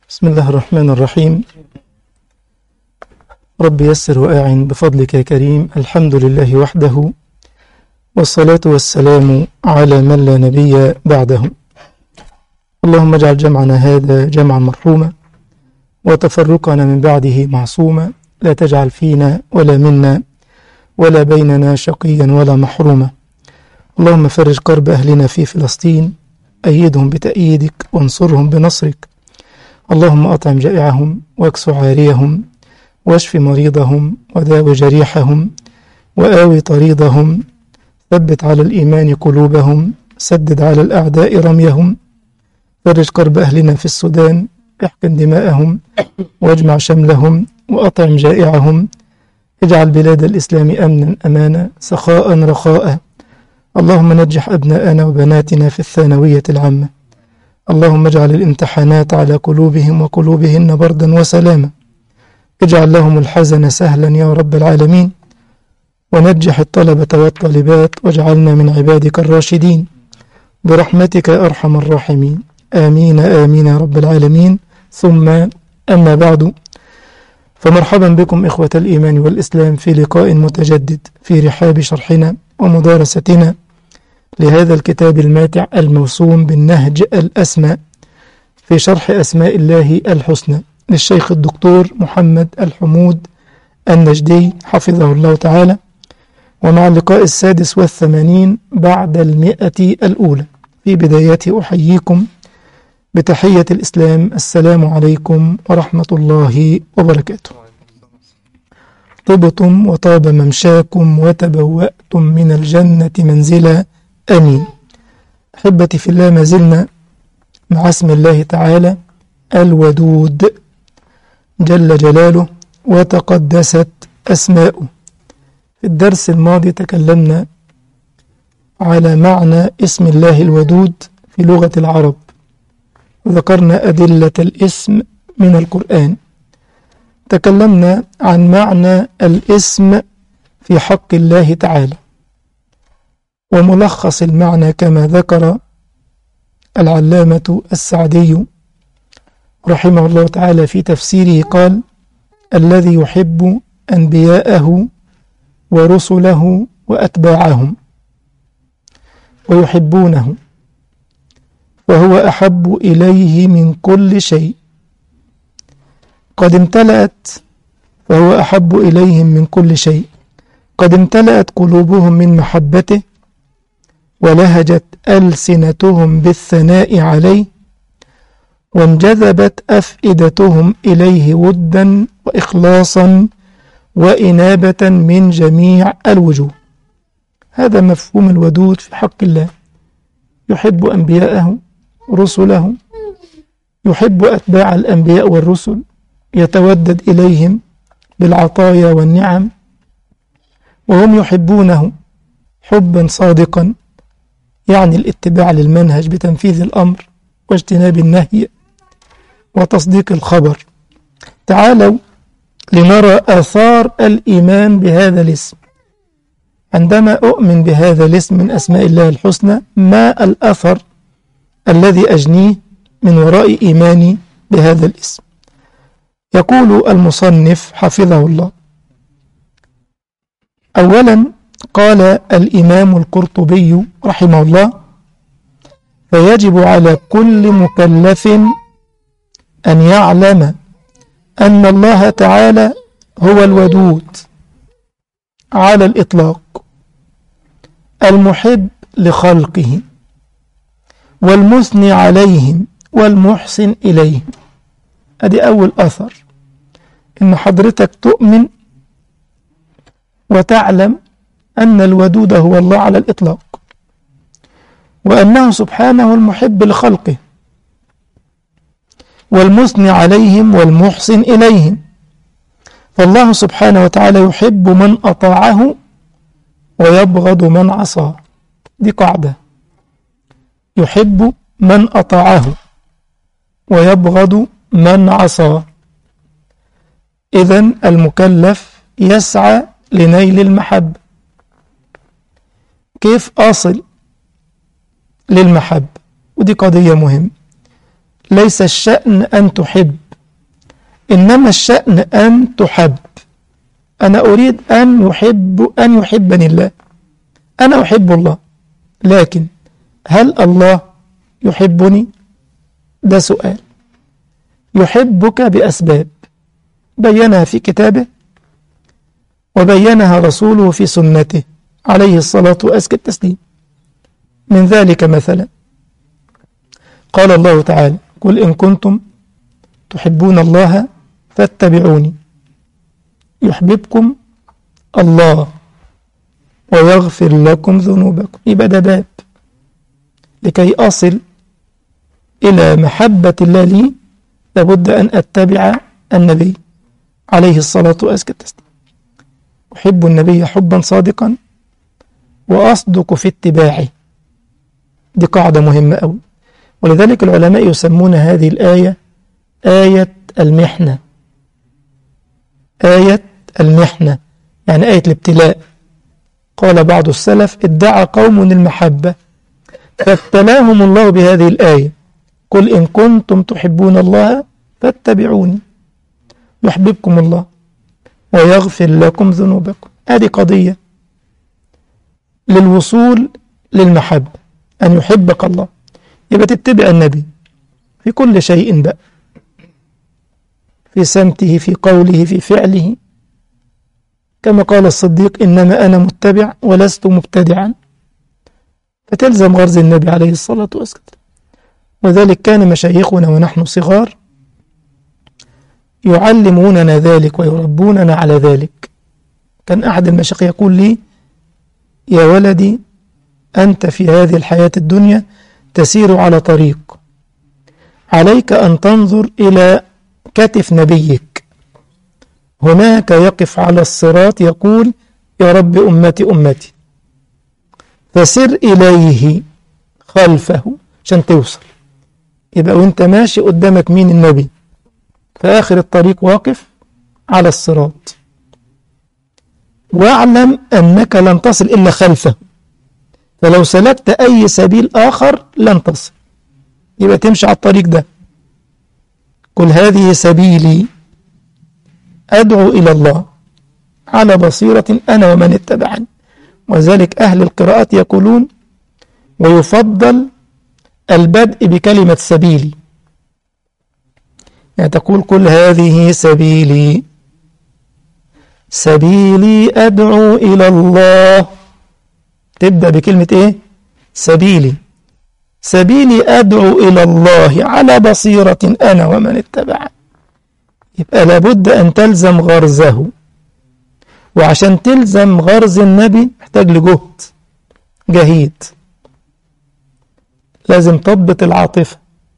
بسم الله الرحمن الرحيم رب يسر وأعن بفضلك يا كريم الحمد لله وحده والصلاة والسلام على من لا نبي بعده اللهم اجعل جمعنا هذا جمعا مرحوما وتفرقنا من بعده معصوما لا تجعل فينا ولا منا ولا بيننا شقيا ولا محروما اللهم فرج كرب أهلنا في فلسطين أيدهم بتأييدك وانصرهم بنصرك اللهم أطعم جائعهم واكس عاريهم واشف مريضهم وداو جريحهم وآوي طريضهم ثبت على الإيمان قلوبهم سدد على الأعداء رميهم فرج كرب أهلنا في السودان احقن دماءهم واجمع شملهم وأطعم جائعهم اجعل بلاد الإسلام أمنا أمانا سخاء رخاء اللهم نجح أبناءنا وبناتنا في الثانوية العامة اللهم اجعل الامتحانات على قلوبهم وقلوبهن بردا وسلاما اجعل لهم الحزن سهلا يا رب العالمين ونجح الطلبة والطالبات واجعلنا من عبادك الراشدين برحمتك يا أرحم الراحمين آمين آمين يا رب العالمين ثم أما بعد فمرحبا بكم إخوة الإيمان والإسلام في لقاء متجدد في رحاب شرحنا ومدارستنا لهذا الكتاب الماتع الموسوم بالنهج الأسمى في شرح أسماء الله الحسنى للشيخ الدكتور محمد الحمود النجدي حفظه الله تعالى ومع اللقاء السادس والثمانين بعد المئة الأولى في بدايته أحييكم بتحية الإسلام السلام عليكم ورحمة الله وبركاته طبتم وطاب ممشاكم وتبوأتم من الجنة منزلا آمين أحبتي في الله ما زلنا مع اسم الله تعالى الودود جل جلاله وتقدست أسماؤه في الدرس الماضي تكلمنا على معنى اسم الله الودود في لغة العرب وذكرنا أدلة الاسم من القرآن تكلمنا عن معنى الاسم في حق الله تعالى وملخص المعنى كما ذكر العلامة السعدي رحمه الله تعالى في تفسيره قال الذي يحب أنبياءه ورسله وأتباعهم ويحبونه وهو أحب إليه من كل شيء قد امتلأت فهو أحب إليهم من كل شيء قد امتلأت قلوبهم من محبته ولهجت ألسنتهم بالثناء عليه وانجذبت أفئدتهم إليه ودا وإخلاصا وإنابة من جميع الوجوه هذا مفهوم الودود في حق الله يحب أنبياءه رسله يحب أتباع الأنبياء والرسل يتودد إليهم بالعطايا والنعم وهم يحبونه حبا صادقا يعني الاتباع للمنهج بتنفيذ الأمر واجتناب النهي وتصديق الخبر تعالوا لنرى آثار الإيمان بهذا الاسم عندما أؤمن بهذا الاسم من أسماء الله الحسنى ما الأثر الذي أجنيه من وراء إيماني بهذا الاسم يقول المصنف حفظه الله أولا قال الإمام القرطبي رحمه الله فيجب على كل مكلف أن يعلم أن الله تعالى هو الودود على الإطلاق المحب لخلقه والمثني عليهم والمحسن إليهم أدي أول أثر إن حضرتك تؤمن وتعلم أن الودود هو الله على الإطلاق وأنه سبحانه المحب لخلقه والمثني عليهم والمحسن إليهم فالله سبحانه وتعالى يحب من أطاعه ويبغض من عصاه دي قاعدة يحب من أطاعه ويبغض من عصاه إذا المكلف يسعى لنيل المحبة كيف أصل للمحبة ودي قضية مهمة ليس الشأن أن تحب إنما الشأن أن تحب أنا أريد أن يحب أن يحبني الله أنا أحب الله لكن هل الله يحبني ده سؤال يحبك بأسباب بينها في كتابه وبينها رسوله في سنته عليه الصلاة وأزكى التسليم من ذلك مثلا قال الله تعالى قل إن كنتم تحبون الله فاتبعوني يحببكم الله ويغفر لكم ذنوبكم يبقى ده باب لكي أصل إلى محبة الله لي لابد أن أتبع النبي عليه الصلاة وأزكى التسليم أحب النبي حبا صادقا وأصدق في اتباعه دي قاعدة مهمة أوي ولذلك العلماء يسمون هذه الآية آية المحنة آية المحنة يعني آية الابتلاء قال بعض السلف ادعى قوم المحبة فابتلاهم الله بهذه الآية قل إن كنتم تحبون الله فاتبعوني يحببكم الله ويغفر لكم ذنوبكم هذه قضية للوصول للمحبة أن يحبك الله يبقى تتبع النبي في كل شيء بقى في سمته في قوله في فعله كما قال الصديق إنما أنا متبع ولست مبتدعا فتلزم غرز النبي عليه الصلاة والسلام وذلك كان مشايخنا ونحن صغار يعلموننا ذلك ويربوننا على ذلك كان أحد المشايخ يقول لي يا ولدي أنت في هذه الحياة الدنيا تسير على طريق عليك أن تنظر إلى كتف نبيك هناك يقف على الصراط يقول يا رب أمتي أمتي فسر إليه خلفه عشان توصل يبقى وانت ماشي قدامك مين النبي في آخر الطريق واقف على الصراط واعلم أنك لن تصل إلا خلفه فلو سلكت أي سبيل آخر لن تصل يبقى تمشي على الطريق ده قل هذه سبيلي أدعو إلى الله على بصيرة أنا ومن اتبعني وذلك أهل القراءات يقولون ويفضل البدء بكلمة سبيلي يعني تقول كل هذه سبيلي سبيلي أدعو إلى الله تبدأ بكلمة إيه سبيلي سبيلي أدعو إلى الله على بصيرة أنا ومن اتبعني يبقى لابد أن تلزم غرزه وعشان تلزم غرز النبي محتاج لجهد جهيد لازم تضبط العاطفة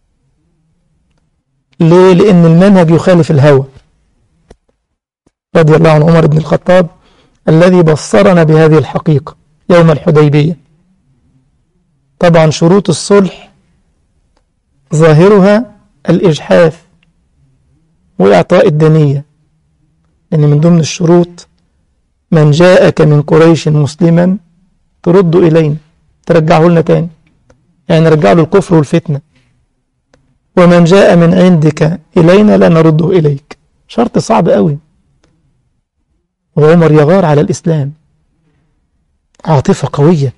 ليه؟ لأن المنهج يخالف الهوى رضي الله عن عمر بن الخطاب الذي بصرنا بهذه الحقيقة يوم الحديبية طبعا شروط الصلح ظاهرها الإجحاف وإعطاء الدنية لأن من ضمن الشروط من جاءك من قريش مسلما ترد إلينا ترجعه لنا تاني يعني نرجع له الكفر والفتنة ومن جاء من عندك إلينا لا نرده إليك شرط صعب قوي وعمر يغار على الإسلام عاطفة قوية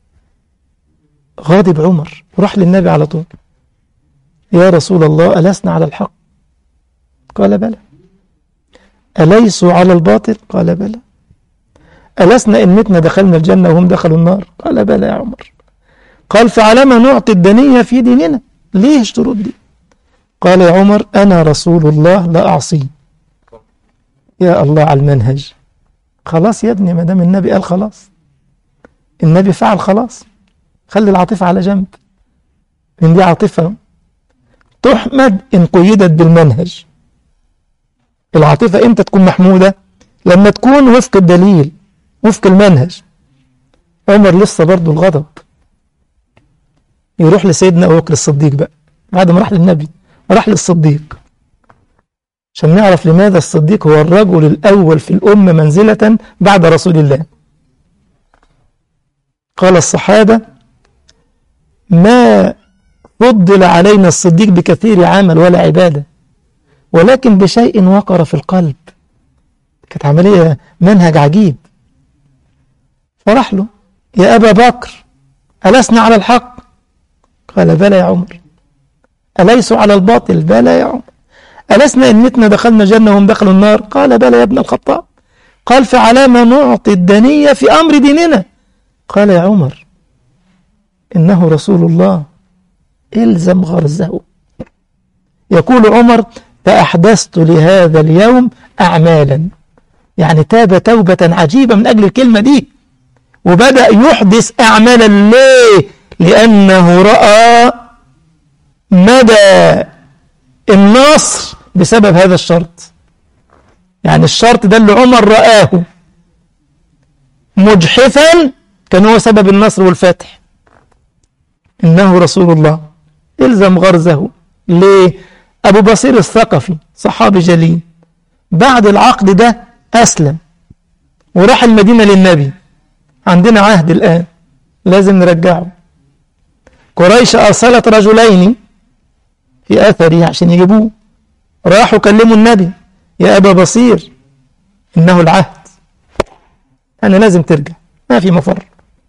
غاضب عمر وراح للنبي على طول يا رسول الله ألسنا على الحق قال بلى أليسوا على الباطل قال بلى ألسنا إن متنا دخلنا الجنة وهم دخلوا النار قال بلى يا عمر قال فعلما نعطي الدنية في ديننا ليه الشروط دي قال يا عمر أنا رسول الله لا أعصيه يا الله على المنهج خلاص يا ابني ما دام النبي قال خلاص النبي فعل خلاص خلي العاطفة على جنب من دي عاطفة تحمد إن قيدت بالمنهج العاطفة إمتى تكون محمودة لما تكون وفق الدليل وفق المنهج عمر لسه برضه الغضب يروح لسيدنا أبو بكر الصديق بقى بعد ما راح للنبي راح للصديق عشان نعرف لماذا الصديق هو الرجل الأول في الأمة منزلة بعد رسول الله قال الصحابة ما فضل علينا الصديق بكثير عمل ولا عبادة ولكن بشيء وقر في القلب كانت عملية منهج عجيب فراح له يا أبا بكر ألسنا على الحق قال بلى يا عمر أليسوا على الباطل بلى يا عمر ألسنا إن متنا دخلنا جنة وهم دخلوا النار قال بلى يا ابن الخطاب قال فعلى ما نعطي الدنية في أمر ديننا قال يا عمر إنه رسول الله إلزم غرزه يقول عمر فأحدثت لهذا اليوم أعمالا يعني تاب توبة عجيبة من أجل الكلمة دي وبدأ يحدث أعمالا ليه لأنه رأى مدى النصر بسبب هذا الشرط يعني الشرط ده اللي عمر رآه مجحفا كان هو سبب النصر والفتح إنه رسول الله إلزم غرزه ليه أبو بصير الثقفي صحابي جليل بعد العقد ده أسلم وراح المدينة للنبي عندنا عهد الآن لازم نرجعه قريش أرسلت رجلين في أثره عشان يجيبوه راحوا كلموا النبي يا أبا بصير إنه العهد أنا لازم ترجع ما في مفر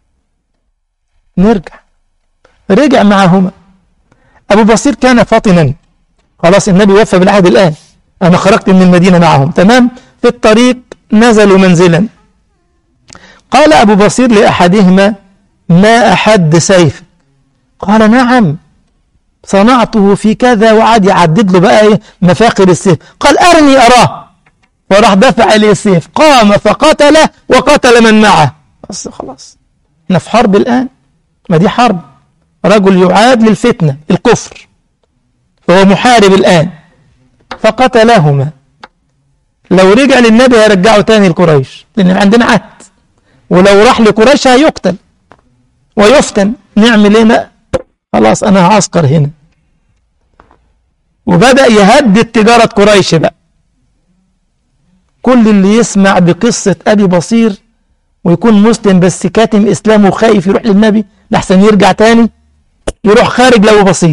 نرجع رجع معهما أبو بصير كان فاطنا خلاص النبي وفى بالعهد الآن أنا خرجت من المدينة معهم تمام في الطريق نزلوا منزلا قال أبو بصير لأحدهما ما أحد سيف قال نعم صنعته في كذا وعاد يعدد له بقى ايه مفاخر السيف قال أرني أراه وراح دفع إليه السيف قام فقتله وقتل من معه بس خلاص احنا في حرب الآن ما دي حرب رجل يعاد للفتنة الكفر فهو محارب الآن فقتلهما لو رجع للنبي هيرجعه تاني لقريش لأن عندنا عهد ولو راح لقريش هيقتل ويفتن نعمل ايه بقى خلاص انا هعسكر هنا وبدأ يهدد تجارة قريش بقى كل اللي يسمع بقصة أبي بصير ويكون مسلم بس كاتم إسلامه وخايف يروح للنبي لحسن يرجع تاني يروح خارج لأبو بصير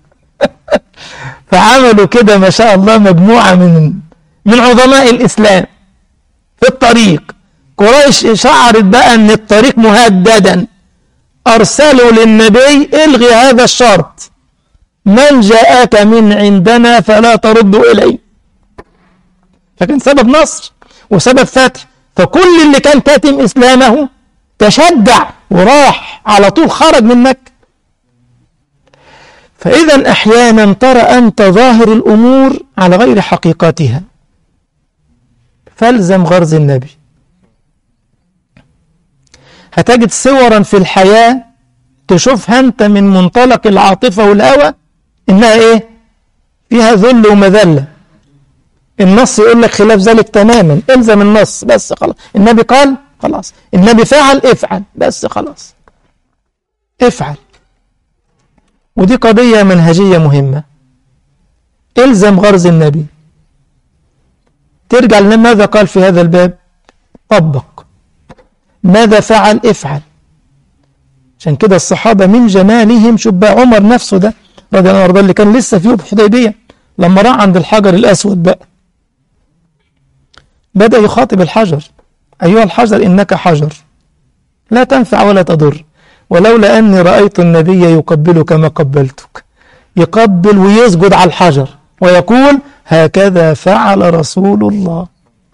فعملوا كده ما شاء الله مجموعة من من عظماء الإسلام في الطريق قريش شعرت بقى أن الطريق مهددا أرسلوا للنبي الغي هذا الشرط من جاءك من عندنا فلا ترد إليه فكان سبب نصر وسبب فتح فكل اللي كان كاتم إسلامه تشجع وراح على طول خرج من مكة فإذا أحيانا ترى أنت ظاهر الأمور على غير حقيقتها فالزم غرز النبي هتجد صورا في الحياة تشوفها أنت من منطلق العاطفة والهوى إنها إيه فيها ذل ومذلة النص يقول لك خلاف ذلك تماما الزم النص بس خلاص النبي قال خلاص النبي فعل افعل بس خلاص افعل ودي قضية منهجية مهمة الزم غرز النبي ترجع لنا ماذا قال في هذا الباب طبق ماذا فعل افعل عشان كده الصحابة من جمالهم شبه عمر نفسه ده رضي الله عنه اللي كان لسه في الحديبية لما راح عند الحجر الأسود بقى بدأ يخاطب الحجر أيها الحجر إنك حجر لا تنفع ولا تضر ولولا أني رأيت النبي يقبلك ما قبلتك يقبل ويسجد على الحجر ويقول هكذا فعل رسول الله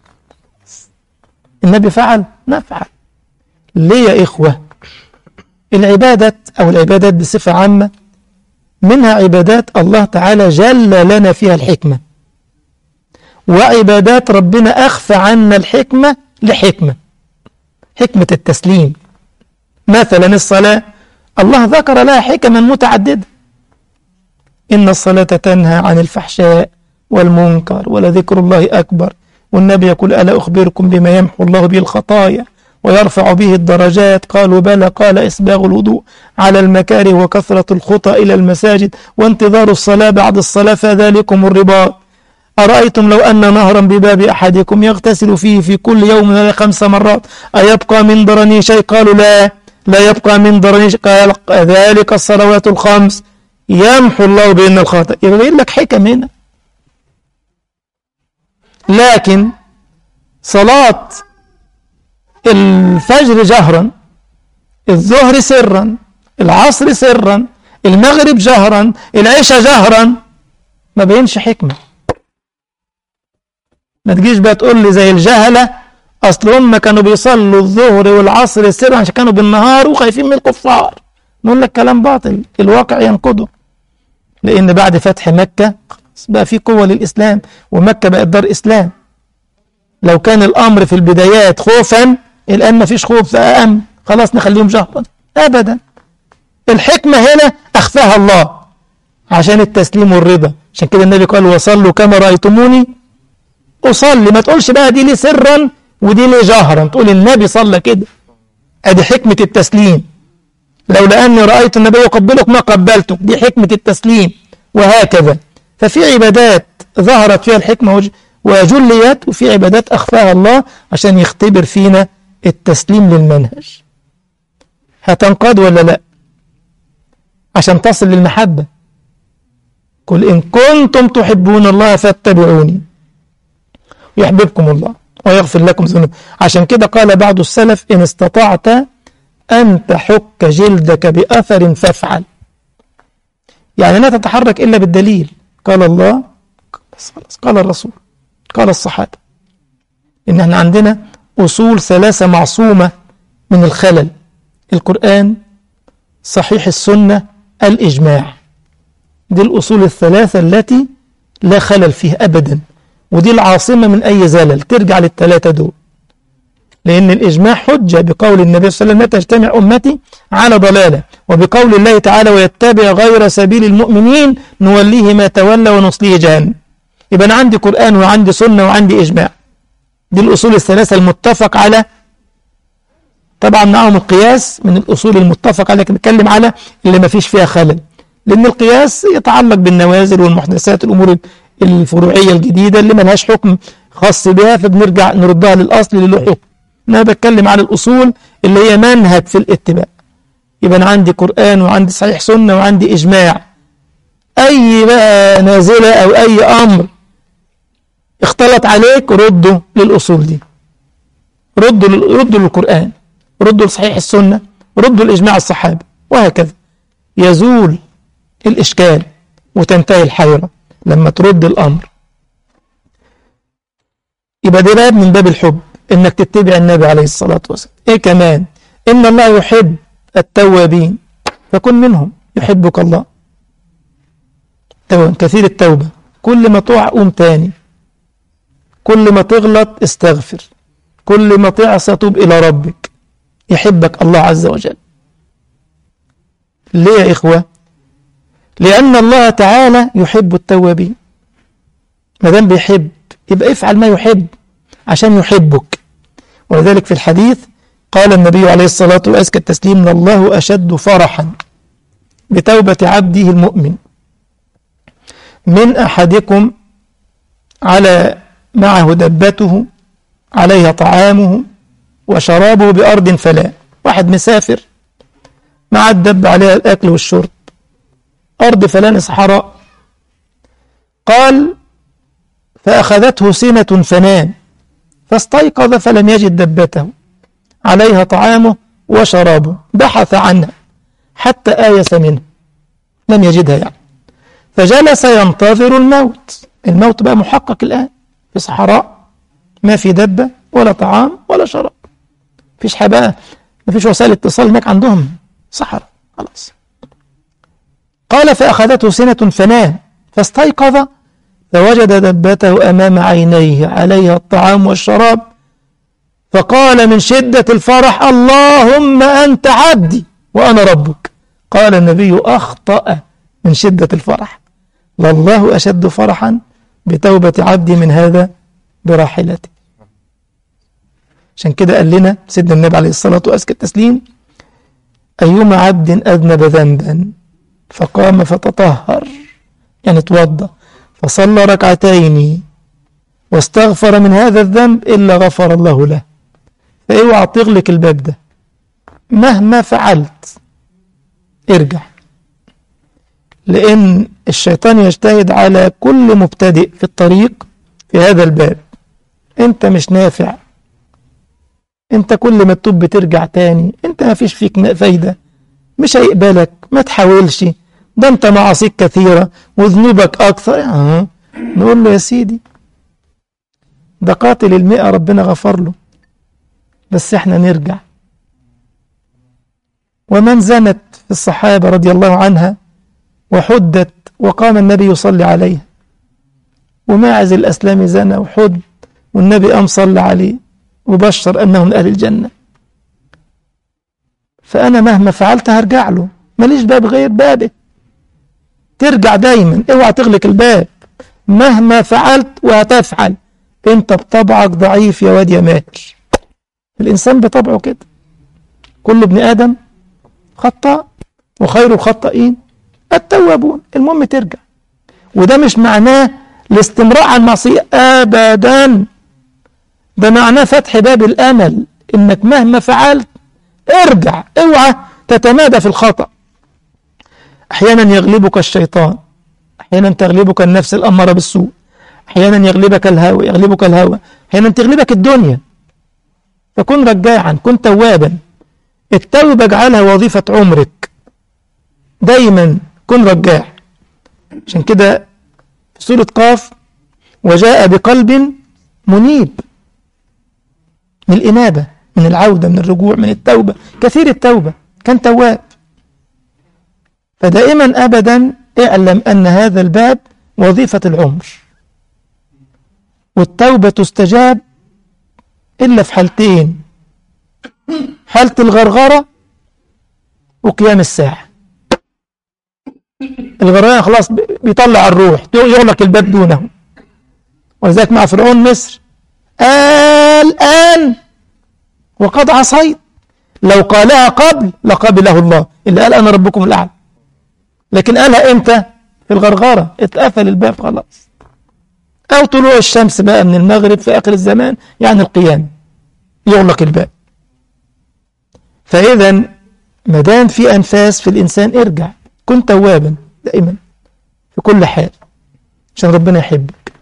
النبي فعل نفعل ليه يا إخوة العبادة أو العبادات بصفة عامة منها عبادات الله تعالى جل لنا فيها الحكمة وعبادات ربنا أخفى عنا الحكمة لحكمة حكمة التسليم مثلا الصلاة الله ذكر لها حكما متعددة إن الصلاة تنهى عن الفحشاء والمنكر ولذكر الله أكبر والنبي يقول ألا أخبركم بما يمحو الله به الخطايا ويرفع به الدرجات قالوا بلى قال إسباغ الوضوء على المكاره وكثرة الخطى إلى المساجد وانتظار الصلاة بعد الصلاة فذلكم الرباط أرأيتم لو أن نهرا بباب أحدكم يغتسل فيه في كل يوم خمس مرات أيبقى من درني شيء قالوا لا لا يبقى من درني شيء قال ذلك الصلوات الخمس يمحو الله بين الخطأ يبقى بيقول لك حكم هنا لكن صلاة الفجر جهرا الظهر سرا العصر سرا المغرب جهرا العشاء جهرا ما بينش حكمة ما تجيش بقى تقول لي زي الجهلة أصل هم كانوا بيصلوا الظهر والعصر سرا عشان كانوا بالنهار وخايفين من الكفار نقول لك كلام باطل الواقع ينقضه لأن بعد فتح مكة بقى في قوة للإسلام ومكة بقت دار إسلام لو كان الأمر في البدايات خوفا الآن ما فيش خوف فأأمن خلاص نخليهم جهرا أبدا الحكمة هنا أخفاها الله عشان التسليم والرضا عشان كده النبي قال وصلوا كما رأيتموني أصلي ما تقولش بقى دي لي سرا ودي لي جهرا تقول النبي صلى كده أدي حكمة التسليم لولا أني رأيت النبي يقبلك ما قبلتك دي حكمة التسليم وهكذا ففي عبادات ظهرت فيها الحكمة وجليت وفي عبادات أخفاها الله عشان يختبر فينا التسليم للمنهج هتنقاد ولا لا عشان تصل للمحبة قل إن كنتم تحبون الله فاتبعوني يحببكم الله ويغفر لكم ذنوب عشان كده قال بعض السلف إن استطعت أن تحك جلدك بأثر فافعل يعني لا تتحرك إلا بالدليل قال الله قال الرسول قال الصحابة إن احنا عندنا أصول ثلاثة معصومة من الخلل القرآن صحيح السنة الإجماع دي الأصول الثلاثة التي لا خلل فيها أبدا ودي العاصمة من أي زلل ترجع للثلاثة دول لأن الإجماع حجة بقول النبي صلى الله عليه وسلم لا تجتمع أمتي على ضلالة وبقول الله تعالى ويتبع غير سبيل المؤمنين نوليه ما تولى ونصليه جهنم يبقى أنا عندي قرآن وعندي سنة وعندي إجماع دي الأصول الثلاثة المتفق على طبعا معهم القياس من الأصول المتفق على لكن نتكلم على اللي ما فيش فيها خلل لأن القياس يتعلق بالنوازل والمحدثات الأمور الفروعية الجديدة اللي ما لهاش حكم خاص بها فبنرجع نردها للأصل اللي له حكم أنا بتكلم على الأصول اللي هي منهج في الاتباع يبقى أنا عندي قرآن وعندي صحيح سنة وعندي إجماع أي بقى نازلة أو أي أمر اختلط عليك ردوا للأصول دي ردوا ردوا للقرآن ردوا لصحيح السنة ردوا لإجماع الصحابة وهكذا يزول الإشكال وتنتهي الحيرة لما ترد الأمر يبقى ده باب من باب الحب إنك تتبع النبي عليه الصلاة والسلام إيه كمان إن الله يحب التوابين فكن منهم يحبك الله تواب كثير التوبة كل ما تقع قوم تاني كل ما تغلط استغفر كل ما تعصى توب إلى ربك يحبك الله عز وجل ليه يا إخوة لأن الله تعالى يحب التوابين ما دام بيحب يبقى افعل ما يحب عشان يحبك ولذلك في الحديث قال النبي عليه الصلاة وأزكى التسليم الله أشد فرحا بتوبة عبده المؤمن من أحدكم على معه دبته عليها طعامه وشرابه بأرض فلا واحد مسافر مع الدب عليها الأكل والشرب أرض فلان صحراء قال فأخذته سنة فنام فاستيقظ فلم يجد دبته عليها طعامه وشرابه بحث عنها حتى آيس منه لم يجدها يعني فجلس ينتظر الموت الموت بقى محقق الآن في صحراء ما في دبة ولا طعام ولا شراب فيش حباء ما فيش وسائل اتصال هناك عندهم صحراء خلاص قال فأخذته سنة فنام فاستيقظ فوجد دبته أمام عينيه عليها الطعام والشراب فقال من شدة الفرح اللهم أنت عبدي وأنا ربك قال النبي أخطأ من شدة الفرح والله أشد فرحا بتوبة عبدي من هذا براحلته عشان كده قال لنا سيدنا النبي عليه الصلاة وأزكى التسليم أيما عبد أذنب ذنبا فقام فتطهر يعني توضى فصلى ركعتين واستغفر من هذا الذنب إلا غفر الله له فاوعى تغلق الباب ده مهما فعلت ارجع لأن الشيطان يجتهد على كل مبتدئ في الطريق في هذا الباب أنت مش نافع أنت كل ما تتوب بترجع تاني أنت ما فيش فيك فايدة مش هيقبلك ما تحاولش ده أنت معاصيك كثيرة وذنوبك أكثر آه. نقول له يا سيدي ده قاتل المئة ربنا غفر له بس احنا نرجع ومن زنت في الصحابة رضي الله عنها وحدت وقام النبي يصلي عليها وماعز الأسلام زنى وحد والنبي قام صلى عليه وبشر أنه من أهل الجنة فأنا مهما فعلت هرجع له ماليش باب غير بابك ترجع دايما اوعى تغلق الباب مهما فعلت وهتفعل انت بطبعك ضعيف يا واد يا ماهر الإنسان بطبعه كده كل ابن آدم خطاء وخير الخطائين التوابون المهم ترجع وده مش معناه الاستمراء على المعصية أبدا ده معناه فتح باب الأمل إنك مهما فعلت ارجع اوعى تتمادى في الخطأ أحيانا يغلبك الشيطان أحيانا تغلبك النفس الأمارة بالسوء أحيانا يغلبك الهوى يغلبك الهوى أحيانا تغلبك الدنيا فكن رجاعا كن توابا التوبة اجعلها وظيفة عمرك دايما كن رجاع عشان كده في سورة قاف وجاء بقلب منيب من الإنابة من العودة من الرجوع من التوبة كثير التوبة كان تواب فدائما أبدا اعلم أن هذا الباب وظيفة العمر والتوبة تستجاب إلا في حالتين حالة الغرغرة وقيام الساعة الغرغرة خلاص بيطلع الروح يغلق الباب دونه ولذلك مع فرعون مصر الآن وقد عصيت لو قالها قبل لقبله الله اللي قال أنا ربكم الأعلى لكن قالها إمتى في الغرغرة اتقفل الباب خلاص أو طلوع الشمس بقى من المغرب في آخر الزمان يعني القيام يغلق الباب فإذا ما دام في أنفاس في الإنسان ارجع كن توابا دائما في كل حال عشان ربنا يحبك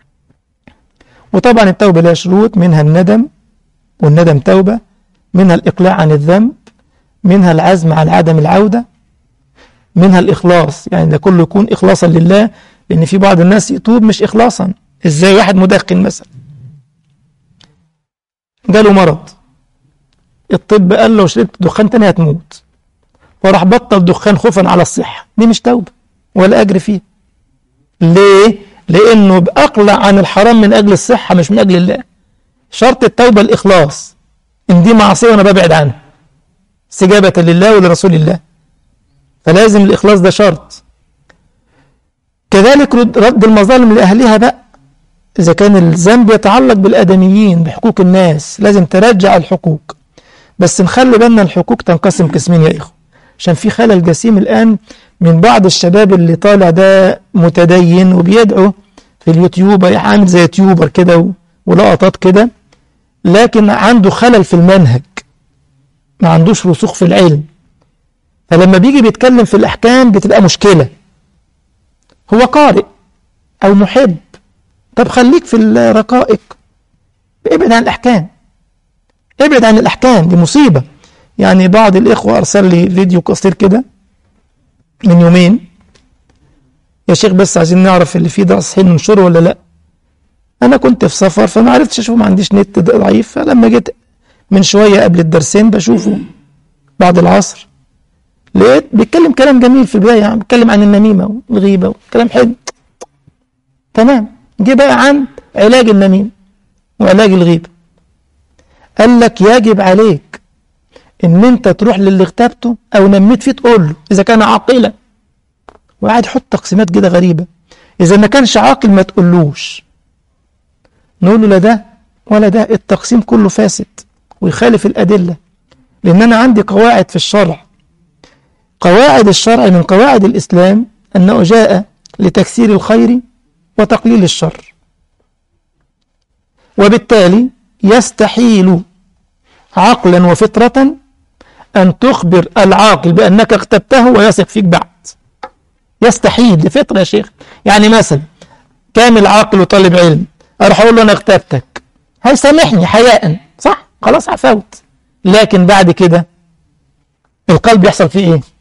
وطبعا التوبة لها شروط منها الندم والندم توبة منها الإقلاع عن الذنب منها العزم على عدم العودة منها الإخلاص يعني ده كله يكون إخلاصا لله لأن في بعض الناس يتوب مش إخلاصا إزاي واحد مدخن مثلا جاله مرض الطب قال له شربت دخان تاني هتموت فراح بطل دخان خوفا على الصحة دي مش توبة ولا أجر فيه ليه؟ لأنه أقلع عن الحرام من أجل الصحة مش من أجل الله شرط التوبة الإخلاص إن دي معصية وأنا ببعد عنها استجابة لله ولرسول الله فلازم الإخلاص ده شرط كذلك رد المظالم لأهلها بقى إذا كان الذنب يتعلق بالآدميين بحقوق الناس لازم ترجع الحقوق بس نخلي بالنا الحقوق تنقسم قسمين يا إخوة عشان في خلل جسيم الآن من بعض الشباب اللي طالع ده متدين وبيدعو في اليوتيوب عامل زي يوتيوبر كده ولقطات كده لكن عنده خلل في المنهج ما عندوش رسوخ في العلم فلما بيجي بيتكلم في الأحكام بتبقى مشكلة هو قارئ أو محب طب خليك في الرقائق ابعد عن الأحكام ابعد عن الأحكام دي مصيبة يعني بعض الإخوة أرسل لي فيديو قصير كده من يومين يا شيخ بس عايزين نعرف اللي فيه ده صحيح ننشره ولا لا أنا كنت في سفر فما عرفتش أشوفه ما عنديش نت ضعيف فلما جيت من شوية قبل الدرسين بشوفه بعد العصر لقيت بيتكلم كلام جميل في البداية يعني بيتكلم عن النميمة والغيبة وكلام حلو تمام جه بقى عن علاج النميمة وعلاج الغيبة قال لك يجب عليك ان انت تروح للي اغتابته او نميت فيه تقول له اذا كان عاقلا وقاعد يحط تقسيمات كده غريبة اذا ما كانش عاقل ما تقولوش نقول له لا ده ولا ده التقسيم كله فاسد ويخالف الأدلة لأن أنا عندي قواعد في الشرع قواعد الشرع من قواعد الإسلام أنه جاء لتكسير الخير وتقليل الشر وبالتالي يستحيل عقلا وفطرة أن تخبر العاقل بأنك اغتبته ويثق فيك بعد يستحيل دي فطرة يا شيخ يعني مثلا كامل عاقل وطالب علم اروح اقول له انا اغتابتك هيسامحني حياء صح خلاص عفوت لكن بعد كده القلب يحصل فيه ايه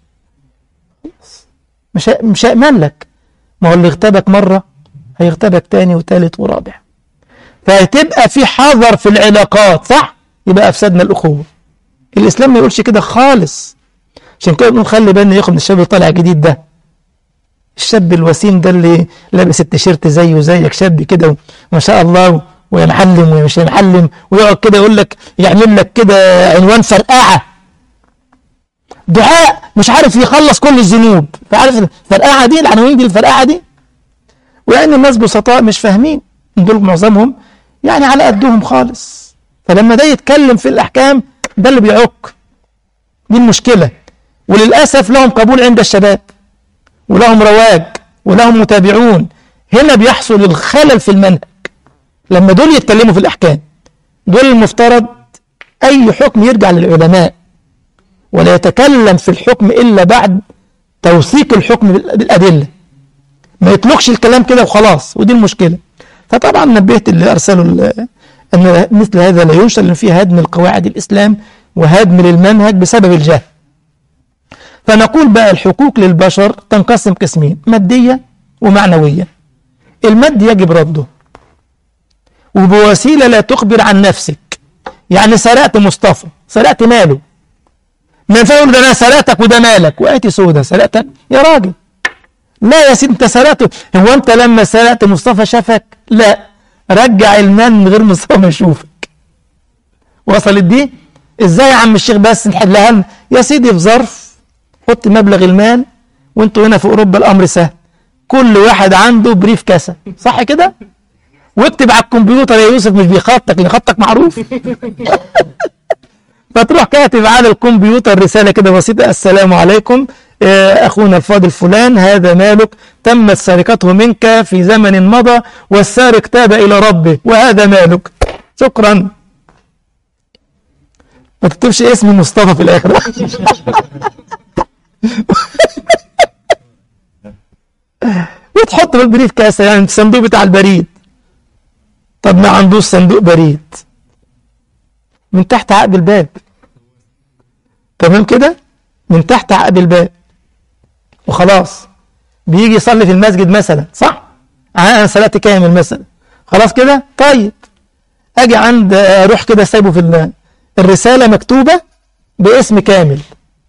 مش مش هيأمن لك ما هو اللي اغتابك مرة هيغتابك تاني وتالت ورابع فهتبقى في حذر في العلاقات صح يبقى افسدنا الاخوه الاسلام ما يقولش كده خالص عشان كده بنقول خلي بالنا ياخد من الشاب اللي طالع جديد ده الشاب الوسيم ده اللي لابس التيشيرت زيه وزيك شاب كده وما شاء الله ويا معلم ويا مش معلم ويقعد كده يقول لك يعمل لك كده عنوان فرقعه دعاء مش عارف يخلص كل الذنوب فعارف الفرقعه دي العناوين دي الفرقعه دي وان الناس بسطاء مش فاهمين دول معظمهم يعني على قدهم خالص فلما ده يتكلم في الاحكام ده اللي بيعك دي المشكله وللاسف لهم قبول عند الشباب ولهم رواج ولهم متابعون هنا بيحصل الخلل في المنهج لما دول يتكلموا في الأحكام دول المفترض أي حكم يرجع للعلماء ولا يتكلم في الحكم إلا بعد توثيق الحكم بالأدلة ما يطلقش الكلام كده وخلاص ودي المشكلة فطبعا نبهت اللي أرسلوا أن مثل هذا لا ينشر لأن فيه هدم القواعد الإسلام وهدم للمنهج بسبب الجهل فنقول بقى الحقوق للبشر تنقسم قسمين مادية ومعنوية المادي يجب رده وبوسيلة لا تخبر عن نفسك يعني سرقت مصطفى سرقت ماله ما ينفع يقول ده انا سرقتك وده مالك وقعتي سودة سرقتك يا راجل لا يا سيدي انت سرقته هو انت لما سرقت مصطفى شافك لا رجع المال من غير مصطفى ما يشوفك وصلت دي ازاي يا عم الشيخ بس نحلها لنا يا سيدي في ظرف حط مبلغ المال وانتوا هنا في اوروبا الامر سهل كل واحد عنده بريف كاسه صح كده واكتب على الكمبيوتر يا يوسف مش بيخطك اللي خطك معروف فتروح كاتب على الكمبيوتر رسالة كده بسيطة السلام عليكم أخونا الفاضل فلان هذا مالك تمت سرقته منك في زمن مضى والسارق تاب إلى ربه وهذا مالك شكرا ما تكتبش اسم مصطفى في الآخر وتحط في البريف كاسة يعني في الصندوق بتاع البريد طب ما عندوش صندوق بريد من تحت عقب الباب تمام كده من تحت عقب الباب وخلاص بيجي يصلي في المسجد مثلا صح انا صلاه كامل مثلا خلاص كده طيب اجي عند اروح كده سايبه في الرساله مكتوبه باسم كامل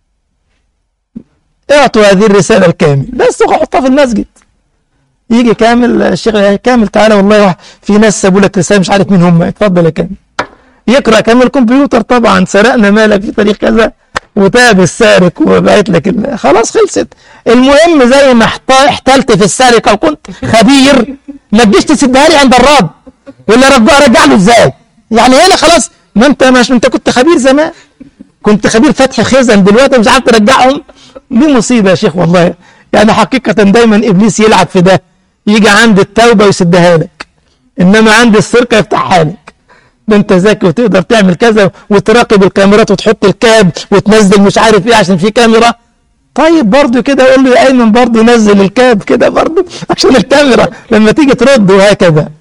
اعطوا هذه الرساله الكامل بس احطها في المسجد يجي كامل الشيخ كامل تعالى والله في ناس سابوا لك رساله مش عارف مين هم اتفضل يا كامل يقرا كامل الكمبيوتر طبعا سرقنا مالك في تاريخ كذا وتاب السارق وبعت لك خلاص خلصت المهم زي ما احتلت في السرقه وكنت خبير ما تجيش تسدها لي عند الرد ولا رجع رجع له ازاي يعني هنا خلاص ما انت مش انت كنت خبير زمان كنت خبير فتح خزن دلوقتي مش عارف ترجعهم دي مصيبه يا شيخ والله يعني حقيقه دايما ابليس يلعب في ده يجي عند التوبه ويسدها لك انما عند السرقه يفتحها لك ده انت ذكي وتقدر تعمل كذا وتراقب الكاميرات وتحط الكاب وتنزل مش عارف ايه عشان في كاميرا طيب برضه كده قول له يا ايمن برضه نزل الكاب كده برضه عشان الكاميرا لما تيجي ترد وهكذا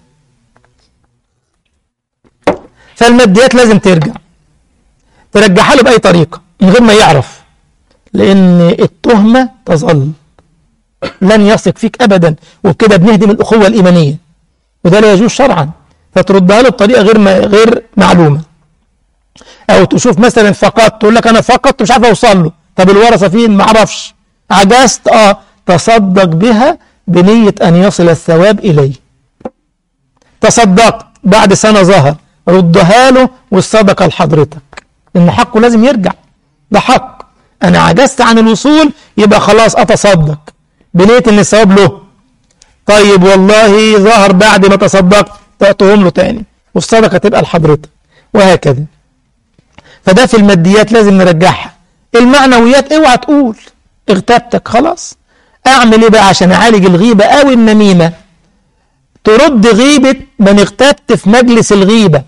فالماديات لازم ترجع ترجعها له باي طريقه من غير ما يعرف لان التهمه تظل لن يثق فيك ابدا وبكده بنهدم الاخوه الايمانيه وده لا يجوز شرعا فتردها له بطريقه غير ما غير معلومه او تشوف مثلا فقدت تقول لك انا فقدت مش عارف اوصل له طب الورثه فين ما اعرفش عجزت اه تصدق بها بنيه ان يصل الثواب اليه تصدقت بعد سنه ظهر ردها له والصدقه لحضرتك ان حقه لازم يرجع ده حق انا عجزت عن الوصول يبقى خلاص اتصدق بنيه ان الثواب له طيب والله ظهر بعد ما تصدقت تعطيهم له تاني والصدقة تبقى لحضرتك وهكذا فده في الماديات لازم نرجعها المعنويات اوعى تقول اغتبتك خلاص اعمل ايه بقى عشان اعالج الغيبة او النميمة ترد غيبة من اغتبت في مجلس الغيبة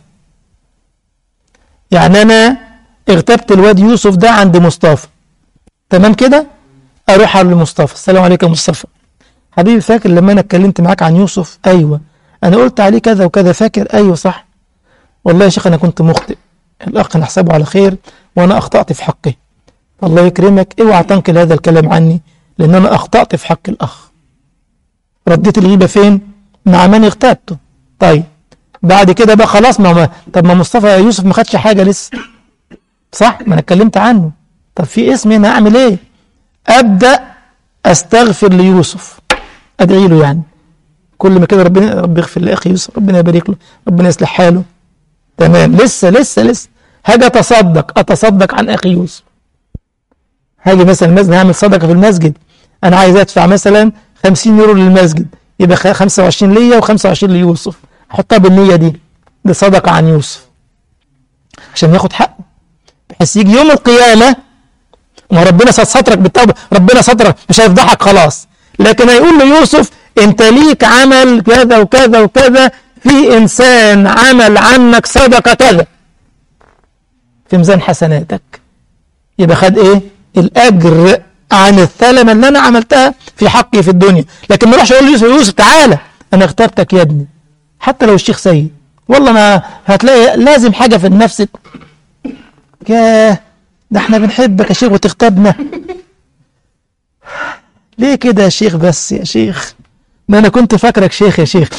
يعني انا اغتبت الواد يوسف ده عند مصطفى تمام كده اروح على مصطفى السلام عليكم يا مصطفى حبيبي فاكر لما انا اتكلمت معاك عن يوسف ايوه انا قلت عليه كذا وكذا فاكر ايوه صح والله يا شيخ انا كنت مخطئ الاخ نحسبه على خير وانا اخطات في حقه الله يكرمك اوعى تنقل هذا الكلام عني لان انا اخطات في حق الاخ رديت الغيبه فين مع من اغتابته طيب بعد كده بقى خلاص ما ما طب ما مصطفى يوسف ما خدش حاجه لسه صح ما انا اتكلمت عنه طب في اسم هنا اعمل ايه ابدا استغفر ليوسف ادعي له يعني كل ما كده ربنا رب يغفر لاخي يوسف ربنا يبارك له ربنا يصلح حاله تمام لسه لسه لسه هاجي اتصدق اتصدق عن اخي يوسف هاجي مثلا المسجد هعمل صدقه في المسجد انا عايز ادفع مثلا 50 يورو للمسجد يبقى 25 ليا و25 ليوسف احطها بالنيه دي دي صدقه عن يوسف عشان ياخد حقه بحيث يجي يوم القيامه ما ربنا سترك بالتوبه ربنا سترك مش هيفضحك خلاص لكن هيقول ليوسف انت ليك عمل كذا وكذا وكذا في انسان عمل عنك صدقه كذا في ميزان حسناتك يبقى خد ايه الاجر عن الثلمه اللي انا عملتها في حقي في الدنيا لكن ما اروحش اقول ليوسف يوسف تعالى انا اخترتك يا ابني حتى لو الشيخ سيد والله ما هتلاقي لازم حاجه في النفس ياه ده احنا بنحبك يا شيخ وتغتابنا ليه كده يا شيخ بس يا شيخ ده انا كنت فاكرك شيخ يا شيخ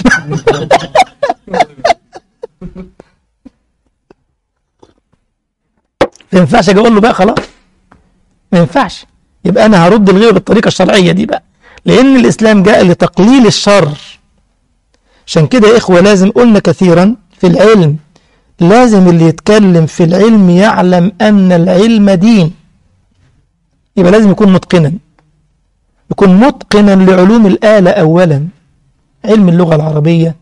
ما ينفعش اجي اقول له بقى خلاص ما ينفعش يبقى انا هرد الغيبه بالطريقه الشرعيه دي بقى لان الاسلام جاء لتقليل الشر عشان كده يا اخوه لازم قلنا كثيرا في العلم لازم اللي يتكلم في العلم يعلم ان العلم دين يبقى لازم يكون متقنا يكون متقنا لعلوم الآلة أولا علم اللغة العربية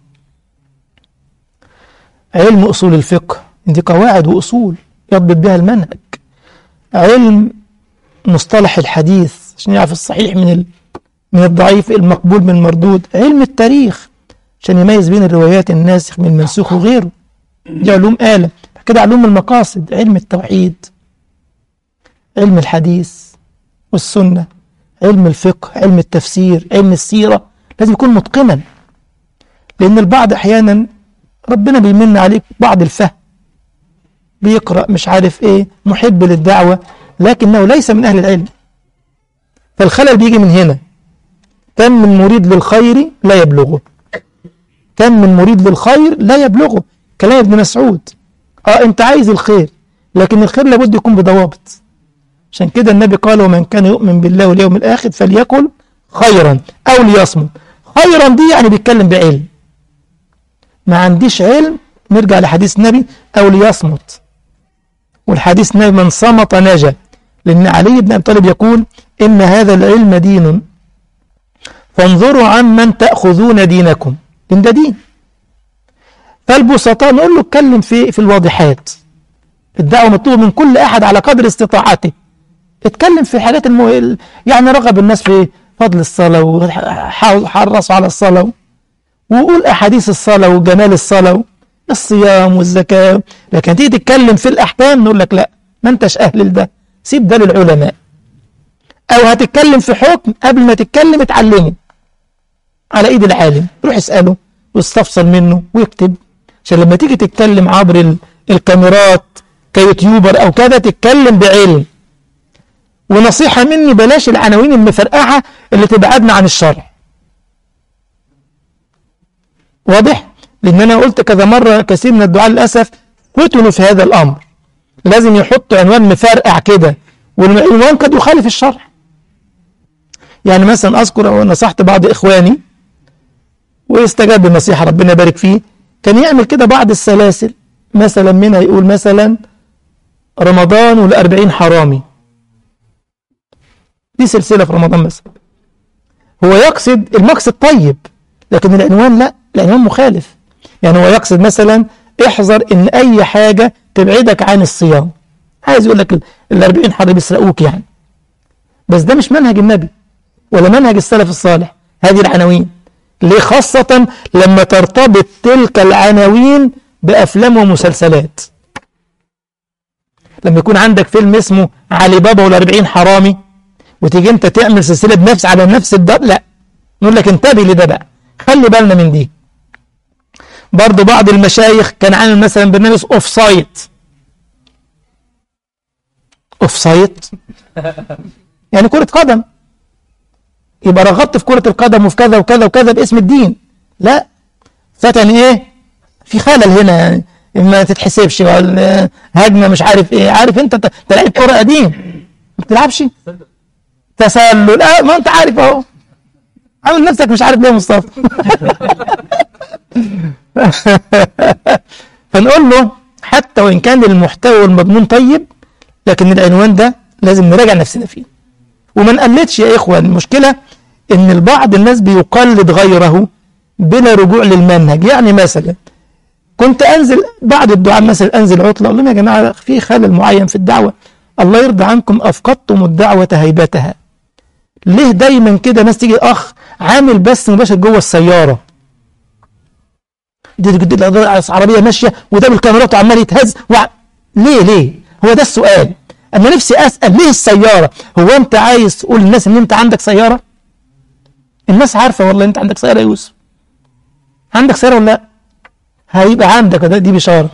علم أصول الفقه دي قواعد وأصول يضبط بها المنهج علم مصطلح الحديث عشان يعرف الصحيح من ال... من الضعيف المقبول من المردود علم التاريخ عشان يميز بين الروايات الناسخ من المنسوخ وغيره دي علوم آلة كده علوم المقاصد علم التوحيد علم الحديث والسنة علم الفقه علم التفسير علم السيرة لازم يكون متقنا لأن البعض أحيانا ربنا بيمن عليك بعض الفهم بيقرأ مش عارف إيه محب للدعوة لكنه ليس من أهل العلم فالخلل بيجي من هنا كم من مريد للخير لا يبلغه كم من مريد للخير لا يبلغه كلام ابن مسعود اه انت عايز الخير لكن الخير لابد يكون بضوابط عشان كده النبي قال ومن كان يؤمن بالله واليوم الآخر فليكن خيرا أو ليصمت خيرا دي يعني بيتكلم بعلم ما عنديش علم نرجع لحديث النبي أو ليصمت والحديث النبي من صمت نجا لأن علي بن أبي طالب يقول إن هذا العلم دين فانظروا عمن تأخذون دينكم إن ده دين فالبسطاء نقول له اتكلم في في الواضحات الدعوة مطلوبة من كل أحد على قدر استطاعته اتكلم في الحاجات المو... يعني رغب الناس في فضل الصلاة وحرصوا على الصلاة وقول أحاديث الصلاة وجمال الصلاة الصيام والزكاة لكن تيجي تتكلم في الأحكام نقول لك لا ما انتش أهل لده سيب ده للعلماء أو هتتكلم في حكم قبل ما تتكلم اتعلمه على إيد العالم روح اسأله واستفسر منه ويكتب عشان لما تيجي تتكلم عبر ال... الكاميرات كيوتيوبر أو كذا تتكلم بعلم ونصيحة مني بلاش العناوين المفرقعة اللي تبعدنا عن الشرع واضح؟ لأن أنا قلت كذا مرة كثير من الدعاء للأسف فتنوا في هذا الأمر لازم يحطوا عنوان مفرقع كده والعنوان قد يخالف الشرع يعني مثلا أذكر أو نصحت بعض إخواني واستجاب النصيحة ربنا يبارك فيه كان يعمل كده بعض السلاسل مثلا منها يقول مثلا رمضان والأربعين حرامي دي سلسلة في رمضان مثلا هو يقصد المقصد طيب لكن العنوان لا العنوان مخالف يعني هو يقصد مثلا احذر ان اي حاجة تبعدك عن الصيام عايز يقول لك الاربعين حرب يسرقوك يعني بس ده مش منهج النبي ولا منهج السلف الصالح هذه العناوين ليه خاصة لما ترتبط تلك العناوين بأفلام ومسلسلات لما يكون عندك فيلم اسمه علي بابا والأربعين حرامي وتيجي انت تعمل سلسله بنفس على نفس الدار لا نقول لك انتبه لده بقى خلي بالنا من دي برضه بعض المشايخ كان عامل مثلا برنامج اوف سايت اوف سايت يعني كرة قدم يبقى رغبت في كرة القدم وفي كذا وكذا وكذا باسم الدين لا فتن ايه في خلل هنا يعني ما تتحسبش ولا هجمه مش عارف ايه عارف انت انت لعيب كوره قديم ما بتلعبش تسلل اه ما انت عارف اهو عامل نفسك مش عارف ليه يا مصطفى فنقول له حتى وان كان المحتوى والمضمون طيب لكن العنوان ده لازم نراجع نفسنا فيه وما نقلدش يا اخوان المشكله ان البعض الناس بيقلد غيره بلا رجوع للمنهج يعني مثلا كنت انزل بعد الدعاء مثلا انزل عطله اقول لهم يا جماعه في خلل معين في الدعوه الله يرضى عنكم افقدتم الدعوه هيبتها ليه دايما كده ناس تيجي اخ عامل بث مباشر جوه السياره دي, دي, دي عربيه ماشيه وده بالكاميرات وعمال يتهز وع... ليه ليه هو ده السؤال انا نفسي اسال ليه السياره هو انت عايز تقول للناس ان انت عندك سياره الناس عارفه والله انت عندك سياره يا يوسف عندك سياره ولا لا هيبقى عندك ده دي بشاره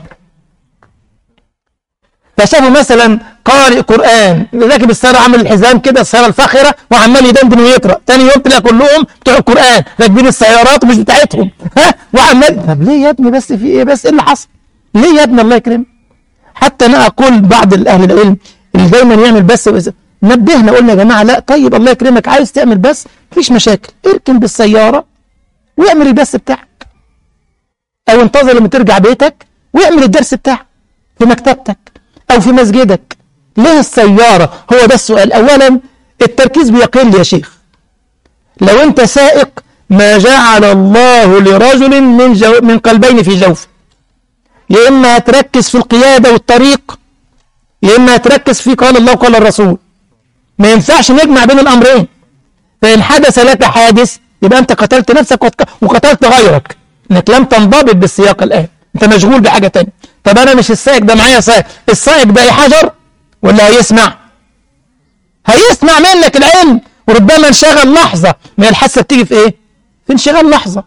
فشافوا مثلا قارئ قرآن راكب السيارة عامل الحزام كده السيارة الفاخرة وعمال يدندن ويقرأ تاني يوم تلاقي كلهم بتوع القرآن راكبين السيارات ومش بتاعتهم ها وعمال طب ليه يا ابني بس في ايه بس ايه اللي حصل؟ ليه يا ابني الله يكرمك؟ حتى انا اقول بعض الاهل العلم اللي دايما يعمل بس, بس نبهنا قلنا يا جماعة لا طيب الله يكرمك عايز تعمل بس مفيش مشاكل اركن بالسيارة واعمل البث بتاعك او انتظر لما ترجع بيتك واعمل الدرس بتاعك في مكتبتك او في مسجدك ليه السيارة هو ده السؤال اولا التركيز بيقل يا شيخ لو انت سائق ما جعل الله لرجل من, جو من قلبين في جوفه يا اما هتركز في القيادة والطريق يا اما هتركز في قال الله وقال الرسول ما ينفعش نجمع بين الامرين فان حدث لك حادث يبقى انت قتلت نفسك وقتلت غيرك انك لم تنضبط بالسياق الان انت مشغول بحاجه ثانيه طب انا مش السائق ده معايا سائق السائق ده حجر ولا هيسمع هيسمع منك العلم وربما انشغل لحظه ما الحاسه بتيجي في ايه في انشغال لحظه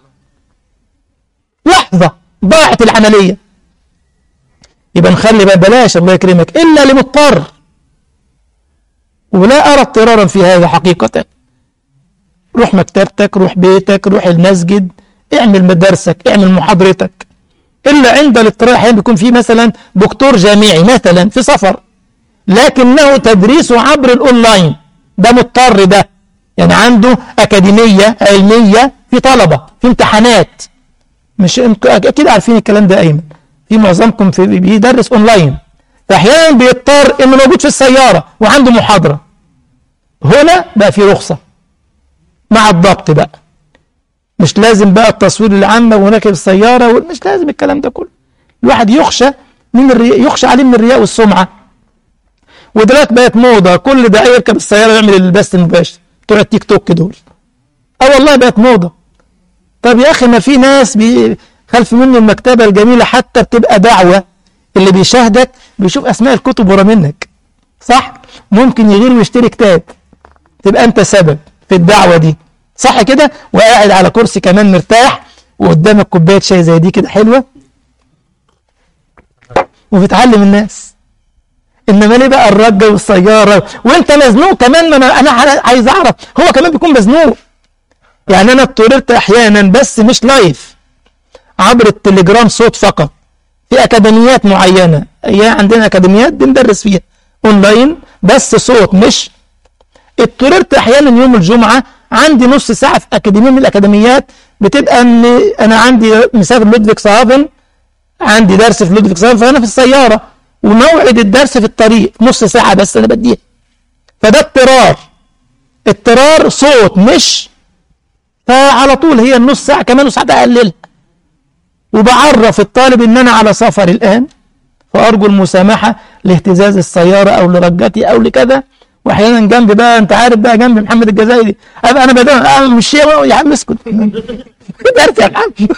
لحظه ضاعت العمليه يبقى نخلي بقى بلاش الله يكرمك الا لمضطر ولا ارى اضطرارا في هذا حقيقه روح مكتبتك روح بيتك روح المسجد اعمل مدرسك اعمل محاضرتك إلا عند الاضطرار أحيانا بيكون في مثلا دكتور جامعي مثلا في سفر لكنه تدريسه عبر الأونلاين ده مضطر ده يعني عنده أكاديمية علمية في طلبة في امتحانات مش انتوا أكيد عارفين الكلام ده أيمن في معظمكم في بيدرس أونلاين فأحيانا بيضطر إنه موجود في السيارة وعنده محاضرة هنا بقى في رخصة مع الضبط بقى مش لازم بقى التصوير العامة وراكب السيارة مش لازم الكلام ده كله الواحد يخشى من الرياء يخشى عليه من الرياء والسمعة ودلوقتي بقت موضة كل ده يركب السيارة ويعمل البث المباشر بتوع التيك توك دول اه والله بقت موضة طب يا أخي ما في ناس بي خلف منه المكتبة الجميلة حتى بتبقى دعوة اللي بيشاهدك بيشوف أسماء الكتب ورا منك صح ممكن يغير ويشتري كتاب تبقى أنت سبب في الدعوة دي صح كده وقاعد على كرسي كمان مرتاح وقدامك كوبايه شاي زي دي كده حلوه وبتعلم الناس انما ليه بقى الرجه والسياره وانت مزنوق كمان ما انا انا عايز اعرف هو كمان بيكون مزنوق يعني انا اضطررت احيانا بس مش لايف عبر التليجرام صوت فقط في اكاديميات معينه هي عندنا اكاديميات بندرس فيها اونلاين بس صوت مش اضطررت احيانا يوم الجمعه عندي نص ساعة في أكاديمية من الأكاديميات بتبقى إن أنا عندي مسافر لودفيك صهافن عندي درس في لودفيك صهافن فأنا في السيارة وموعد الدرس في الطريق نص ساعة بس أنا بديها فده اضطرار اضطرار صوت مش فعلى طول هي النص ساعة كمان نص ساعة أقللها وبعرف الطالب إن أنا على سفر الآن فأرجو المسامحة لاهتزاز السيارة أو لرجتي أو لكذا واحيانا جنبي بقى انت عارف بقى جنبي محمد الجزائري ابقى انا بدل اعمل مش يا عم اسكت درس يا محمد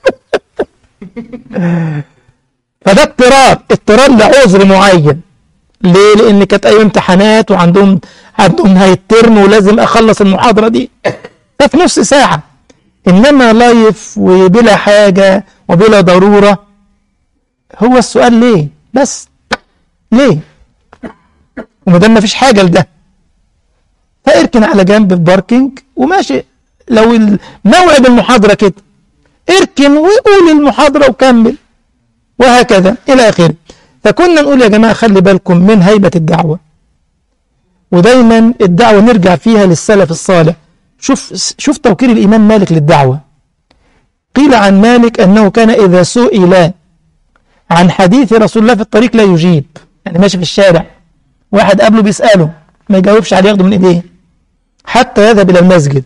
فده اضطرار اضطرار لعذر معين ليه لان كانت ايام امتحانات وعندهم عندهم نهايه ترم ولازم اخلص المحاضره دي ففي نص ساعه انما لايف وبلا حاجه وبلا ضروره هو السؤال ليه بس ليه وما دام مفيش حاجه لده فاركن على جنب في باركينج وماشي لو ال- موعد المحاضره كده اركن وقول المحاضره وكمل وهكذا الى اخره فكنا نقول يا جماعه خلي بالكم من هيبه الدعوه ودايما الدعوه نرجع فيها للسلف الصالح شوف شوف توقير الامام مالك للدعوه قيل عن مالك انه كان اذا سئل عن حديث رسول الله في الطريق لا يجيب يعني ماشي في الشارع واحد قبله بيساله ما يجاوبش عليه ياخده من ايديه حتى يذهب الى المسجد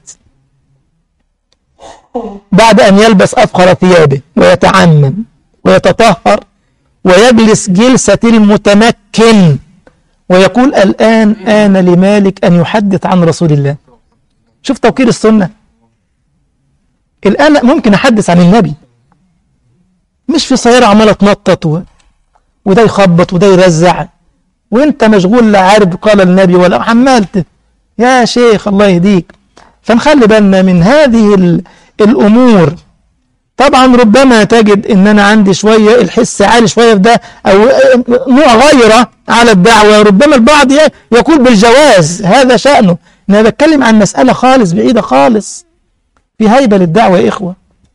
بعد ان يلبس افخر ثيابه ويتعمم ويتطهر ويجلس جلسة المتمكن ويقول الآن آن لمالك أن يحدث عن رسول الله شوف توقير السنة الآن ممكن أحدث عن النبي مش في سيارة عمالة تنطط و... وده يخبط وده يرزع وانت مشغول لا عارف قال النبي ولا حملت يا شيخ الله يهديك فنخلي بالنا من هذه ال... الأمور طبعا ربما تجد ان انا عندي شوية الحس عالي شوية في ده او نوع غيرة على الدعوة ربما البعض ي- يقول بالجواز هذا شأنه انا بتكلم عن مسألة خالص بعيدة خالص في هيبة للدعوة يا إخوة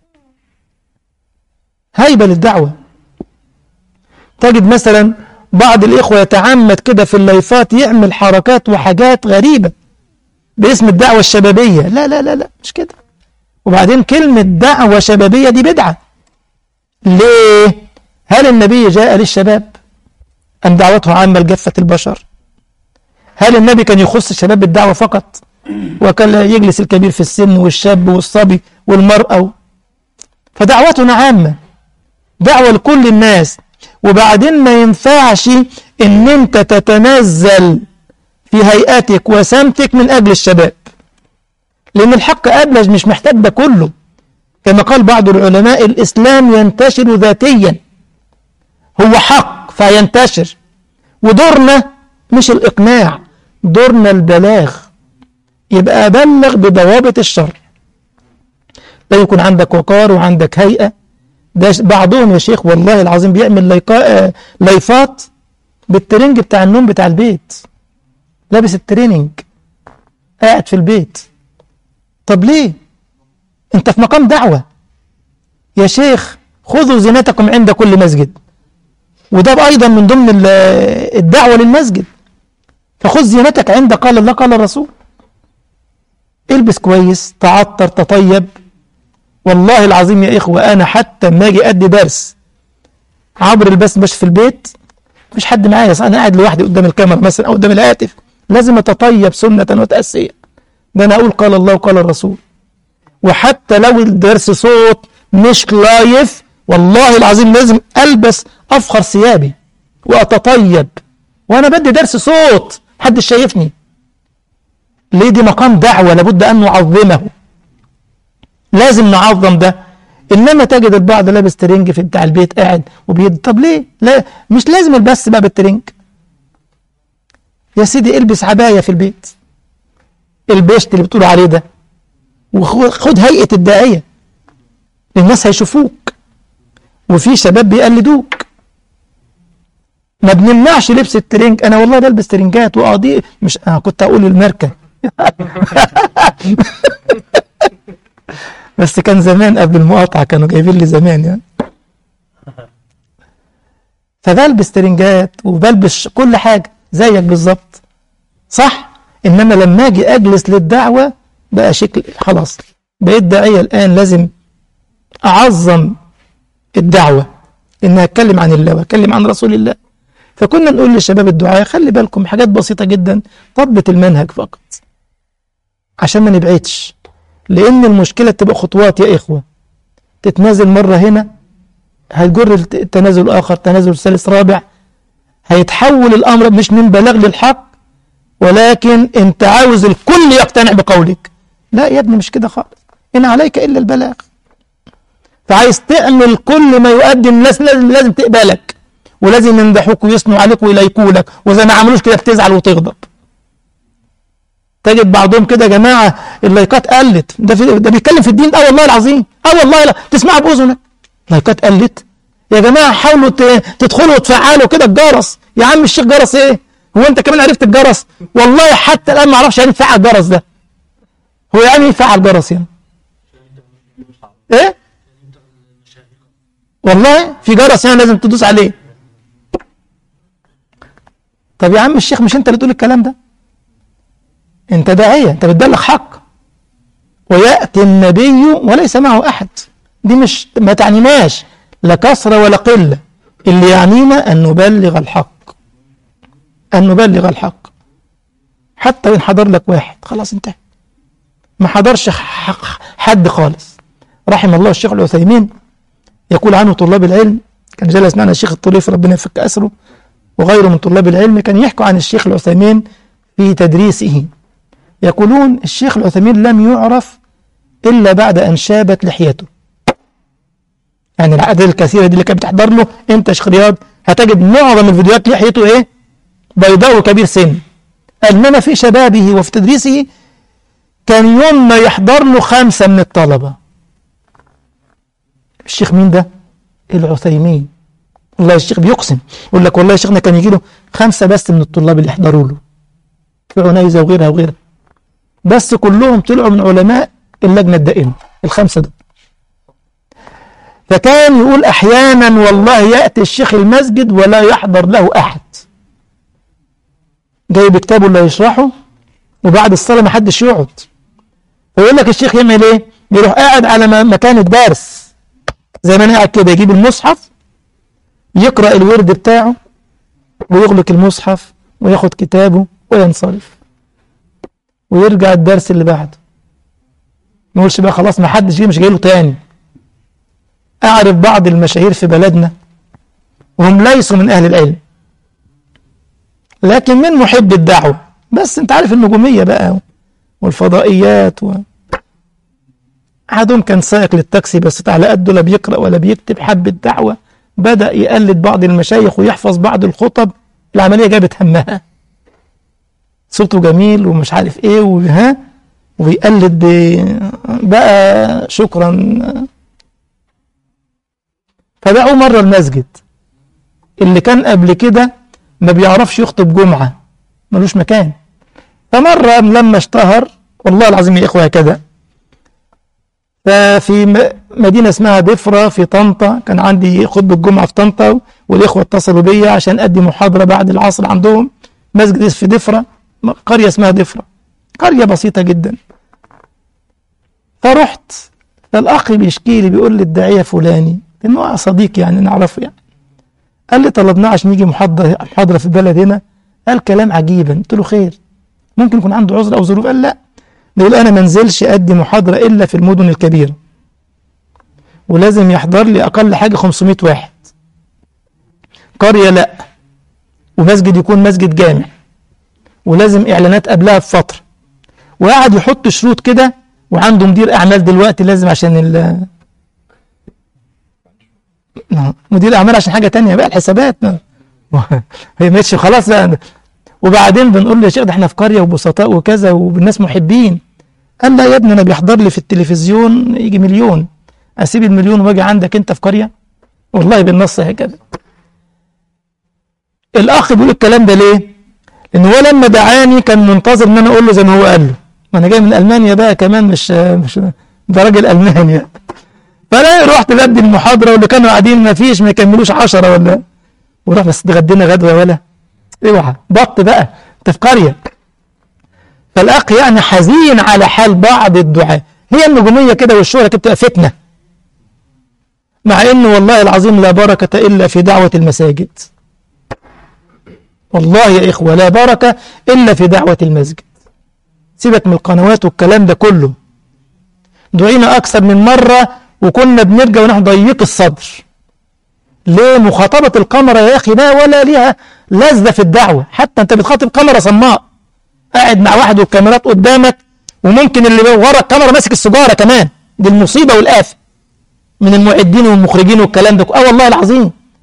هيبة للدعوة تجد مثلا بعض الإخوة يتعمد كده في اللايفات يعمل حركات وحاجات غريبة باسم الدعوة الشبابية لا لا لا لا مش كده وبعدين كلمة دعوة شبابية دي بدعة ليه؟ هل النبي جاء للشباب أم دعوته عامة لجفة البشر هل النبي كان يخص الشباب بالدعوة فقط وكان يجلس الكبير في السن والشاب والصبي والمرأة فدعوتنا عامة دعوة لكل الناس وبعدين ما ينفعش ان انت تتنزل في هيئتك وسمتك من اجل الشباب لأن الحق أبلج مش محتاج ده كله كما قال بعض العلماء الإسلام ينتشر ذاتيا هو حق فينتشر ودورنا مش الإقناع دورنا البلاغ يبقى أبلغ بضوابط الشر لا يكون عندك وقار وعندك هيئة ده بعضهم يا شيخ والله العظيم بيعمل ليقاء لايفات بالترنج بتاع النوم بتاع البيت لابس التريننج قاعد في البيت طب ليه انت في مقام دعوة يا شيخ خذوا زينتكم عند كل مسجد وده أيضا من ضمن الدعوة للمسجد فخذ زينتك عند قال الله قال الرسول البس كويس تعطر تطيب والله العظيم يا إخوة أنا حتى ما أجي أدي درس عبر البث مش في البيت مفيش حد معايا أنا قاعد لوحدي قدام الكاميرا مثلا أو قدام الهاتف لازم أتطيب سنة وتأسيا ده أنا أقول قال الله وقال الرسول وحتى لو الدرس صوت مش لايف والله العظيم لازم ألبس أفخر ثيابي وأتطيب وأنا بدي درس صوت محدش شايفني ليه دي مقام دعوة لابد أن نعظمه لازم نعظم ده إنما تجد البعض لابس ترنج في بتاع البيت قاعد وبيد طب ليه لا مش لازم البس بقى بالترنج يا سيدي البس عباية في البيت البشت اللي بتقول عليه ده وخد هيئة الداعية الناس هيشوفوك وفي شباب بيقلدوك ما بنمنعش لبس الترنج انا والله بلبس ترنجات وقاضي مش انا كنت اقول الماركه بس كان زمان قبل المقاطعه كانوا جايبين لي زمان يعني فبلبس ترنجات وبلبس كل حاجه زيك بالظبط صح انما لما اجي اجلس للدعوه بقى شكل خلاص بقيت داعيه الان لازم اعظم الدعوه ان اتكلم عن الله واتكلم عن رسول الله فكنا نقول للشباب الدعاء خلي بالكم حاجات بسيطة جدا طبة المنهج فقط عشان ما نبعدش لأن المشكلة تبقى خطوات يا إخوة تتنازل مرة هنا هتجر التنازل آخر تنازل ثالث رابع هيتحول الأمر مش من بلاغ للحق ولكن أنت عاوز الكل يقتنع بقولك لا يا ابني مش كده خالص إن عليك إلا البلاغ فعايز تعمل كل ما يؤدي الناس لازم, لازم تقبلك ولازم يمدحوك ويثنوا عليك ويلايكوا لك واذا ما عملوش كده بتزعل وتغضب تجد بعضهم كده يا جماعه اللايكات قلت ده في ده بيتكلم في الدين اه والله العظيم اه والله لا تسمعها باذنك لايكات قلت يا جماعه حاولوا تدخلوا وتفعلوا كده الجرس يا عم الشيخ جرس ايه هو انت كمان عرفت الجرس والله حتى الان ما اعرفش يعني يفعل الجرس ده هو يعني يفعل الجرس يعني ايه والله في جرس يعني لازم تدوس عليه طب يا عم الشيخ مش انت اللي تقول الكلام ده انت داعيه انت بتبلغ حق وياتي النبي وليس معه احد دي مش ما تعنيناش لا كثره ولا قله اللي يعنينا ان نبلغ الحق ان نبلغ الحق حتى ان حضر لك واحد خلاص انتهى ما حضرش حد خالص رحم الله الشيخ العثيمين يقول عنه طلاب العلم كان جلس معنا الشيخ الطريف ربنا يفك أسره وغيره من طلاب العلم كان يحكوا عن الشيخ العثيمين في تدريسه يقولون الشيخ العثيمين لم يعرف إلا بعد أن شابت لحيته يعني الأعداد الكثيرة دي اللي كانت بتحضر له أنت شيخ رياض هتجد معظم الفيديوهات لحيته إيه بيضاء وكبير سن إنما في شبابه وفي تدريسه كان يوم ما يحضر له خمسة من الطلبة الشيخ مين ده العثيمين والله الشيخ بيقسم يقول لك والله شيخنا كان يجي له خمسة بس من الطلاب اللي يحضروا له في عنايزة وغيرها وغيرها بس كلهم طلعوا من علماء اللجنة الدائمة الخمسة دول فكان يقول أحيانا والله يأتي الشيخ المسجد ولا يحضر له أحد جايب كتابه اللي يشرحه وبعد الصلاة ما حدش يقعد فيقول لك الشيخ يعمل ايه يروح قاعد على مكان الدرس زي ما انا قاعد كده يجيب المصحف يقرأ الورد بتاعه ويغلق المصحف وياخد كتابه وينصرف ويرجع الدرس اللي بعده ما يقولش بقى خلاص ما حدش جه مش جاي له تاني أعرف بعض المشاهير في بلدنا وهم ليسوا من أهل العلم لكن من محب الدعوة بس انت عارف النجومية بقى والفضائيات و... أحدهم كان سائق للتاكسي بس على قده لا بيقرأ ولا بيكتب حب الدعوة بدأ يقلد بعض المشايخ ويحفظ بعض الخطب العملية جابت همها صوته جميل ومش عارف ايه وها وبيقلد بقى شكرا فدعوا مرة المسجد اللي كان قبل كده ما بيعرفش يخطب جمعة ملوش مكان فمرة لما اشتهر والله العظيم يا إخوة كده ففي مدينة اسمها دفرة في طنطا كان عندي خطبة الجمعة في طنطا والإخوة اتصلوا بيا عشان أدي محاضرة بعد العصر عندهم مسجد في دفرة قرية اسمها دفرة قرية بسيطة جدا فرحت فالأخ بيشكي لي بيقول لي الداعية فلاني إنه صديق يعني نعرفه يعني قال لي طلبناه عشان يجي محاضرة محاضرة في البلد هنا قال كلام عجيبا قلت له خير ممكن يكون عنده عذر أو ظروف قال لا بيقول أنا ما انزلش أدي محاضرة إلا في المدن الكبيرة ولازم يحضر لي أقل حاجة 500 واحد قرية لا ومسجد يكون مسجد جامع ولازم إعلانات قبلها بفترة وقعد يحط شروط كده وعنده مدير أعمال دلوقتي لازم عشان ال مدير أعمال عشان حاجة تانية بقى الحسابات هي ماشي خلاص بقى وبعدين بنقول له يا شيخ ده احنا في قرية وبسطاء وكذا والناس محبين قال لا يا ابني انا بيحضر لي في التلفزيون يجي مليون اسيب المليون واجي عندك انت في قرية والله بالنص هكذا الاخ بيقول الكلام ده ليه لان هو لما دعاني كان منتظر ان انا اقول له زي ما هو قال له ما انا جاي من المانيا بقى كمان مش مش ده راجل الماني فانا رحت بدي المحاضره واللي كانوا قاعدين ما فيش ما يكملوش 10 ولا وراح بس اتغدينا غدوه ولا اوعى بط بقى انت في قريه فالاخ يعني حزين على حال بعض الدعاء هي النجوميه كده والشهره كده بتبقى فتنه مع ان والله العظيم لا بركه الا في دعوه المساجد والله يا إخوة لا بركة إلا في دعوة المسجد سيبك من القنوات والكلام ده كله دعينا أكثر من مرة وكنا بنرجع ونحن ضيق الصدر ليه مخاطبة الكاميرا يا أخي لا ولا ليها لذة في الدعوة حتى أنت بتخاطب كاميرا صماء قاعد مع واحد والكاميرات قدامك وممكن اللي ورا الكاميرا ماسك السيجارة كمان دي المصيبة والآفة من المعدين والمخرجين والكلام ده اه والله العظيم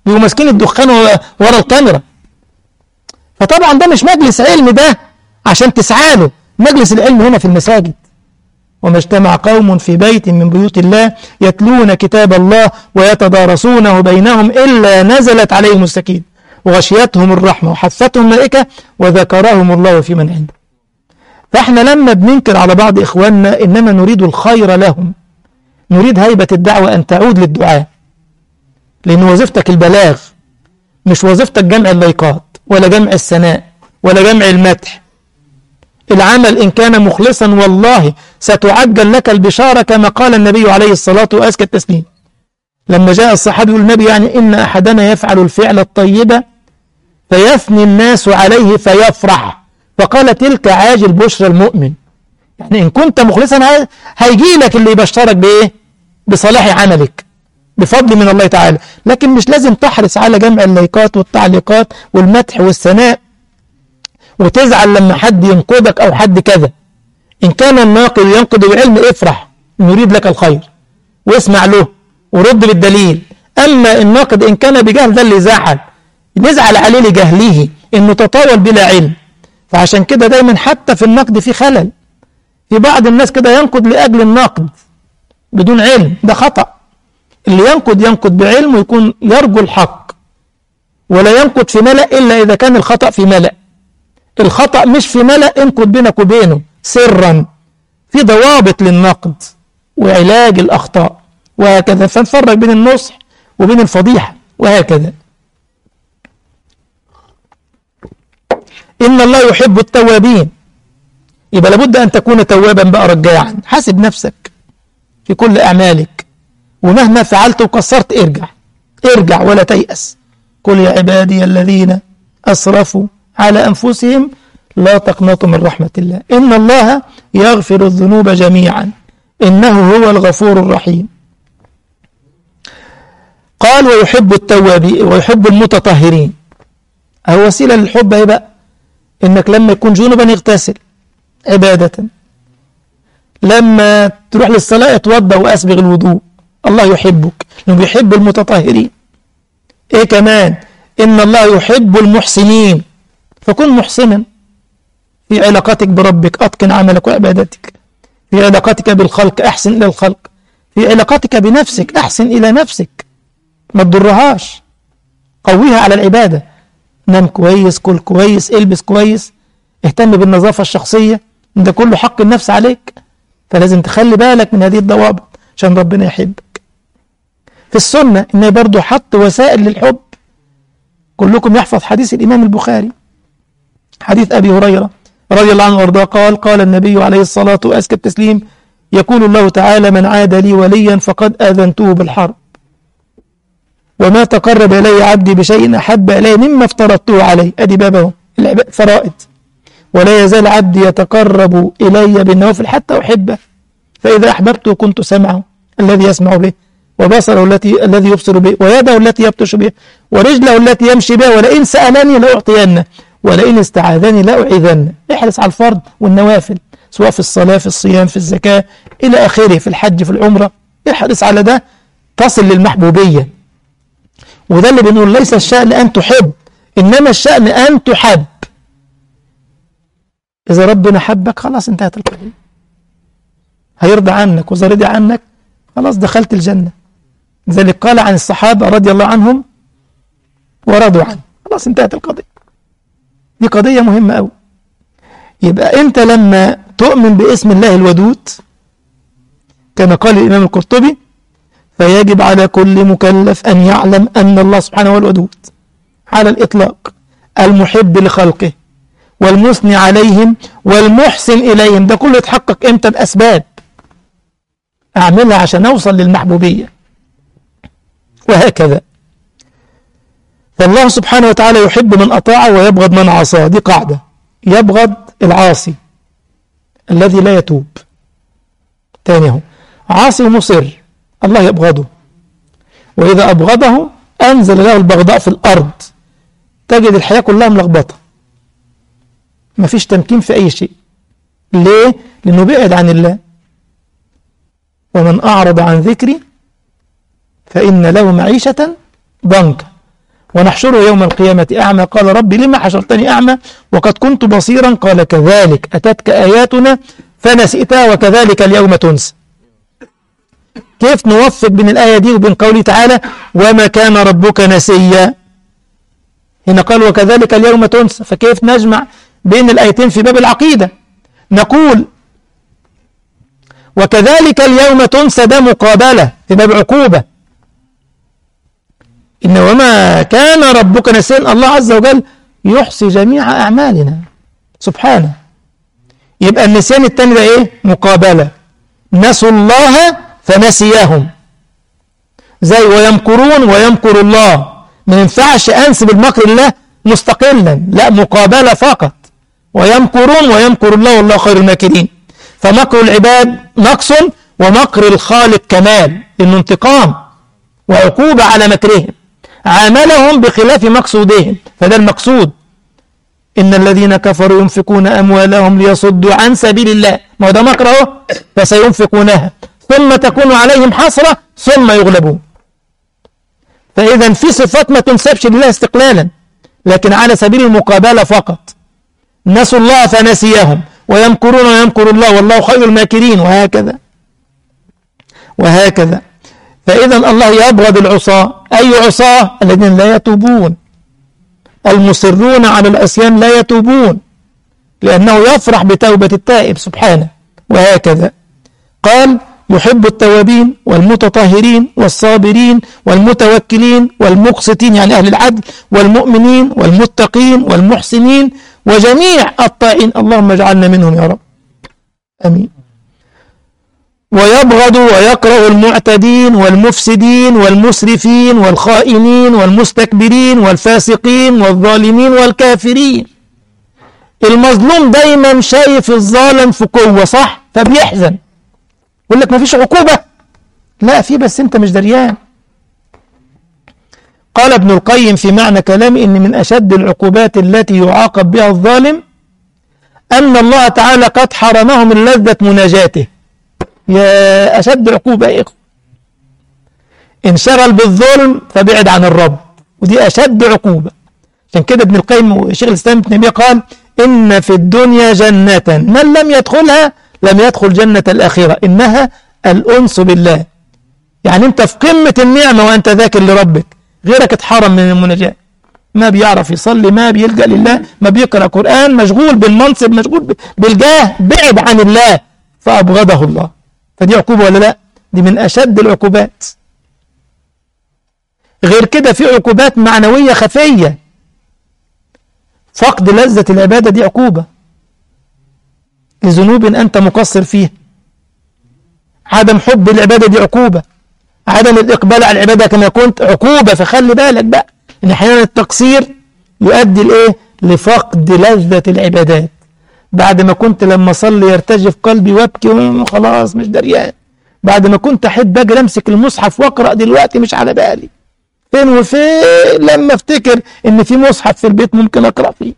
بيبقوا ماسكين الدخان ورا الكاميرا فطبعا ده مش مجلس علم ده عشان تسعى له مجلس العلم هنا في المساجد وما اجتمع قوم في بيت من بيوت الله يتلون كتاب الله ويتدارسونه بينهم إلا نزلت عليهم السكين وغشيتهم الرحمة وحفتهم الملائكة وذكرهم الله في من عنده فاحنا لما بننكر على بعض إخواننا إنما نريد الخير لهم نريد هيبة الدعوة أن تعود للدعاء لأن وظيفتك البلاغ مش وظيفتك جمع اللايكات ولا جمع الثناء ولا جمع المدح العمل إن كان مخلصا والله ستعجل لك البشارة كما قال النبي عليه الصلاة وأزكى التسليم لما جاء الصحابي النبي يعني إن أحدنا يفعل الفعل الطيب فيثني الناس عليه فيفرح فقال تلك عاجل بشرى المؤمن يعني إن كنت مخلصا هيجي لك اللي يبشرك بإيه بصلاح عملك بفضل من الله تعالى لكن مش لازم تحرص على جمع اللايكات والتعليقات والمدح والثناء وتزعل لما حد ينقدك أو حد كذا إن كان الناقد ينقد بعلم افرح نريد لك الخير واسمع له ورد بالدليل أما الناقد إن كان بجهل ده اللي زعل نزعل عليه لجهله إنه تطاول بلا علم فعشان كده دايما حتى في النقد في خلل في بعض الناس كده ينقد لأجل النقد بدون علم ده خطأ اللي ينقد ينقد بعلم ويكون يرجو الحق ولا ينقد في ملأ إلا إذا كان الخطأ في ملأ الخطأ مش في ملأ انقد بينك وبينه سرا في ضوابط للنقد وعلاج الأخطاء وهكذا فنفرق بين النصح وبين الفضيحة وهكذا إن الله يحب التوابين يبقى لابد أن تكون توابا بقى رجاعا حاسب نفسك في كل أعمالك ومهما فعلت وقصرت ارجع ارجع ولا تيأس قل يا عبادي الذين أسرفوا على أنفسهم لا تقنطوا من رحمة الله إن الله يغفر الذنوب جميعا إنه هو الغفور الرحيم قال ويحب التوابين ويحب المتطهرين أهو وسيلة للحب ايه بقى إنك لما يكون جنبا يغتسل عبادة لما تروح للصلاة اتوضى وأسبغ الوضوء الله يحبك لأنه يحب المتطهرين إيه كمان إن الله يحب المحسنين فكن محسنا في علاقتك بربك أتقن عملك وعبادتك في علاقتك بالخلق أحسن إلى الخلق في علاقتك بنفسك أحسن إلى نفسك ما تضرهاش قويها على العبادة نام كويس كل كويس البس كويس اهتم بالنظافة الشخصية ده كله حق النفس عليك فلازم تخلي بالك من هذه الضوابط عشان ربنا يحبك في السنة إنه برضو حط وسائل للحب كلكم يحفظ حديث الإمام البخاري حديث أبي هريرة رضي الله عنه وارضاه قال قال النبي عليه الصلاة وأزكى التسليم يقول الله تعالى من عاد لي وليا فقد آذنته بالحرب وما تقرب إلي عبدي بشيء أحب إلي مما افترضته عليه أدي بابه فرائض ولا يزال عبدي يتقرب إلي بالنوافل حتى أحبه فإذا أحببته كنت سمعه الذي يسمع به وبصره التي الذي يبصر به ويده التي يبطش به ورجله التي يمشي بها ولئن سألني لأعطينه ولئن استعاذني لأعيذنه احرص على الفرض والنوافل سواء في الصلاة في الصيام في الزكاة إلى آخره في الحج في العمرة احرص على ده تصل للمحبوبية وده اللي بنقول ليس الشأن أن تحب إنما الشأن أن تحب إذا ربنا حبك خلاص انتهت القضية هيرضى عنك وإذا رضي عنك خلاص دخلت الجنة لذلك قال عن الصحابة رضي الله عنهم ورضوا عنه خلاص انتهت القضية دي قضية مهمة أوي يبقى أنت لما تؤمن باسم الله الودود كما قال الإمام القرطبي فيجب على كل مكلف أن يعلم أن الله سبحانه هو الودود على الإطلاق المحب لخلقه والمثني عليهم والمحسن إليهم ده كله يتحقق إمتى بأسباب أعملها عشان أوصل للمحبوبية وهكذا فالله سبحانه وتعالى يحب من أطاعه ويبغض من عصاه دي قاعدة يبغض العاصي الذي لا يتوب تاني هو عاصي مصر الله يبغضه وإذا أبغضه أنزل له البغضاء في الأرض تجد الحياة كلها ملخبطة مفيش تمكين في أي شيء ليه؟ لأنه بعد عن الله ومن أعرض عن ذكري فإن له معيشة ضنكا ونحشره يوم القيامة أعمى قال ربي لما حشرتني أعمى وقد كنت بصيرا قال كذلك أتتك آياتنا فنسيتها وكذلك اليوم تنسى كيف نوفق بين الآية دي وبين قوله تعالى وما كان ربك نسيا هنا قال وكذلك اليوم تنسى فكيف نجمع بين الآيتين في باب العقيدة نقول وكذلك اليوم تنسى ده مقابلة في باب عقوبة إن وما كان ربك نسيا الله عز وجل يحصي جميع أعمالنا سبحانه يبقى النسيان التاني ده إيه مقابلة نسوا الله فنسيهم زي ويمكرون ويمكر الله ما ينفعش أنسب المكر الله مستقلا لا مقابلة فقط ويمكرون ويمكر الله والله خير الماكرين فمكر العباد نقص ومكر الخالق كمال إنه انتقام وعقوبة على مكرهم عاملهم بخلاف مقصودهم فده المقصود إن الذين كفروا ينفقون أموالهم ليصدوا عن سبيل الله ما هو ده مكر اهو فسينفقونها ثم تكون عليهم حسرة ثم يغلبون فإذا في صفات ما تنسبش لله استقلالا لكن على سبيل المقابلة فقط نسوا الله فنسيهم ويمكرون ويمكر الله والله خير الماكرين وهكذا وهكذا فإذا الله يبغض العصاة أي عصاة الذين لا يتوبون المصرون على العصيان لا يتوبون لأنه يفرح بتوبة التائب سبحانه وهكذا قال يحب التوابين والمتطهرين والصابرين والمتوكلين والمقسطين يعني أهل العدل والمؤمنين والمتقين والمحسنين وجميع الطائعين اللهم اجعلنا منهم يا رب أمين ويبغض ويكره المعتدين والمفسدين والمسرفين والخائنين والمستكبرين والفاسقين والظالمين والكافرين المظلوم دايما شايف الظالم في قوة صح فبيحزن يقول لك ما فيش عقوبة لا في بس انت مش دريان قال ابن القيم في معنى كلامه ان من اشد العقوبات التي يعاقب بها الظالم ان الله تعالى قد حرمه من لذة مناجاته يا أشد عقوبة يا إخوة انشغل بالظلم فبعد عن الرب ودي أشد عقوبة عشان كده ابن القيم وشيخ الإسلام ابن تيمية قال إن في الدنيا جنة من لم يدخلها لم يدخل جنة الآخرة إنها الأنس بالله يعني أنت في قمة النعمة وأنت ذاكر لربك غيرك اتحرم من المناجاة ما بيعرف يصلي ما بيلجأ لله ما بيقرأ قرآن مشغول بالمنصب مشغول بالجاه بعد عن الله فأبغضه الله فدي عقوبة ولا لا دي من أشد العقوبات غير كده في عقوبات معنوية خفية فقد لذة العبادة دي عقوبة لذنوب أنت مقصر فيها عدم حب العبادة دي عقوبة عدم الإقبال على العبادة كما كنت عقوبة فخلي بالك بقى إن أحيانا التقصير يؤدي لإيه لفقد لذة العبادات بعد ما كنت لما أصلي يرتجف قلبي وابكي خلاص مش دريان بعد ما كنت أحب أجري أمسك المصحف وأقرأ دلوقتي مش على بالي فين وفين لما افتكر إن في مصحف في البيت ممكن أقرأ فيه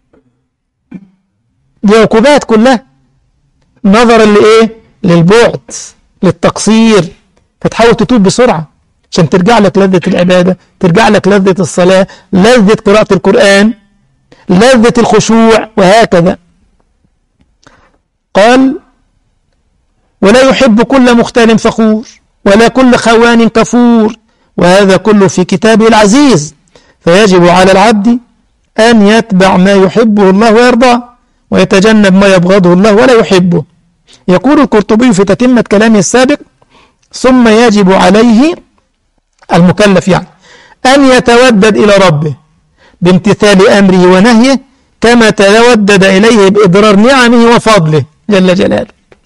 دي عقوبات كلها نظرا لإيه للبعد للتقصير فتحاول تتوب بسرعة عشان ترجع لك لذة العبادة ترجع لك لذة الصلاة لذة قراءة القرآن لذة الخشوع وهكذا قال ولا يحب كل مختال فخور ولا كل خوان كفور وهذا كله في كتابه العزيز فيجب على العبد أن يتبع ما يحبه الله ويرضاه ويتجنب ما يبغضه الله ولا يحبه يقول القرطبي في تتمة كلامه السابق ثم يجب عليه المكلف يعني أن يتودد إلى ربه بامتثال أمره ونهيه كما تودد إليه بإضرار نعمه وفضله جل جلاله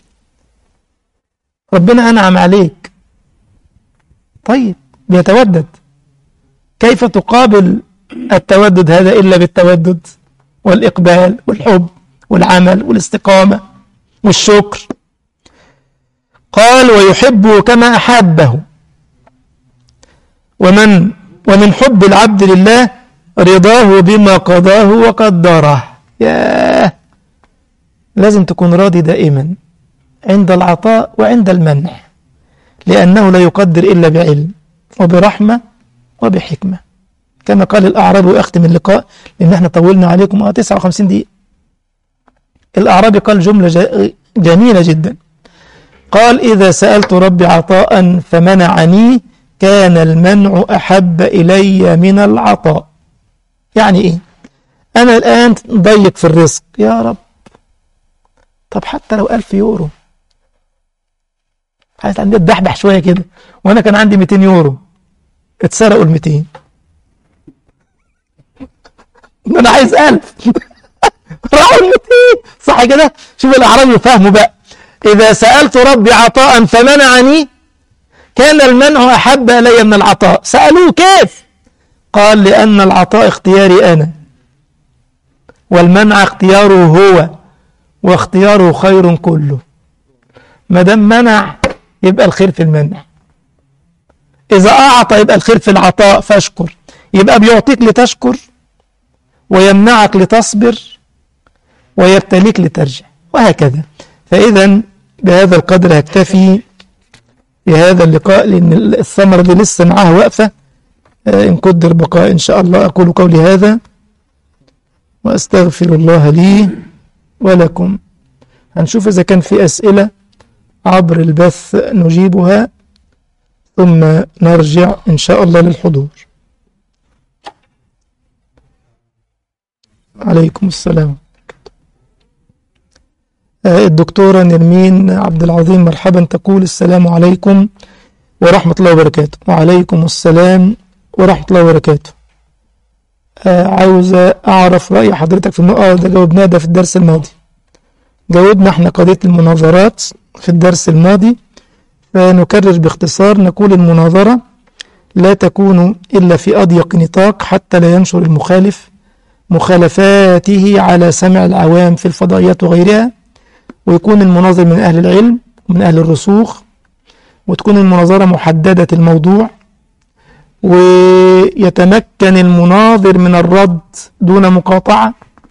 ربنا أنعم عليك طيب بيتودد كيف تقابل التودد هذا إلا بالتودد والإقبال والحب والعمل والاستقامة والشكر قال ويحبه كما أحبه ومن ومن حب العبد لله رضاه بما قضاه وقدره ياه لازم تكون راضي دائما عند العطاء وعند المنح لأنه لا يقدر إلا بعلم وبرحمة وبحكمة كما قال الأعرابي وأختم اللقاء لأن احنا طولنا عليكم اه 59 دقيقة الأعرابي قال جملة ج- جميلة جدا قال إذا سألت ربي عطاء فمنعني كان المنع أحب إلي من العطاء يعني إيه أنا الآن ضيق في الرزق يا رب طب حتى لو ألف يورو عايز عندي اتدحدح شوية كده وأنا كان عندي 200 يورو اتسرقوا ال 200 أنا عايز 1000 راحوا ال 200 صح كده شوف الأعرابي فهموا بقى إذا سألت ربي عطاء فمنعني كان المنع أحب إلي من العطاء سألوه كيف قال لأن العطاء اختياري أنا والمنع اختياره هو واختياره خير كله ما دام منع يبقى الخير في المنع إذا أعطى يبقى الخير في العطاء فاشكر يبقى بيعطيك لتشكر ويمنعك لتصبر ويبتليك لترجع وهكذا فإذا بهذا القدر هكتفي بهذا اللقاء لأن الثمرة دي لسه معاها واقفة آه، إن قدر بقاء إن شاء الله أقول قولي هذا وأستغفر الله لي ولكم هنشوف إذا كان في أسئلة عبر البث نجيبها ثم نرجع إن شاء الله للحضور عليكم السلام آه، الدكتورة نرمين عبد العظيم مرحبا تقول السلام عليكم ورحمة الله وبركاته وعليكم السلام ورحمة الله وبركاته آه، عاوزة أعرف رأي حضرتك في النقطة ده جاوبناه ده في الدرس الماضي جاوبنا احنا قضية المناظرات في الدرس الماضي فنكرر باختصار نقول المناظرة لا تكون إلا في أضيق نطاق حتى لا ينشر المخالف مخالفاته على سمع العوام في الفضائيات وغيرها ويكون المناظر من أهل العلم ومن أهل الرسوخ وتكون المناظرة محددة الموضوع ويتمكن المناظر من الرد دون مقاطعة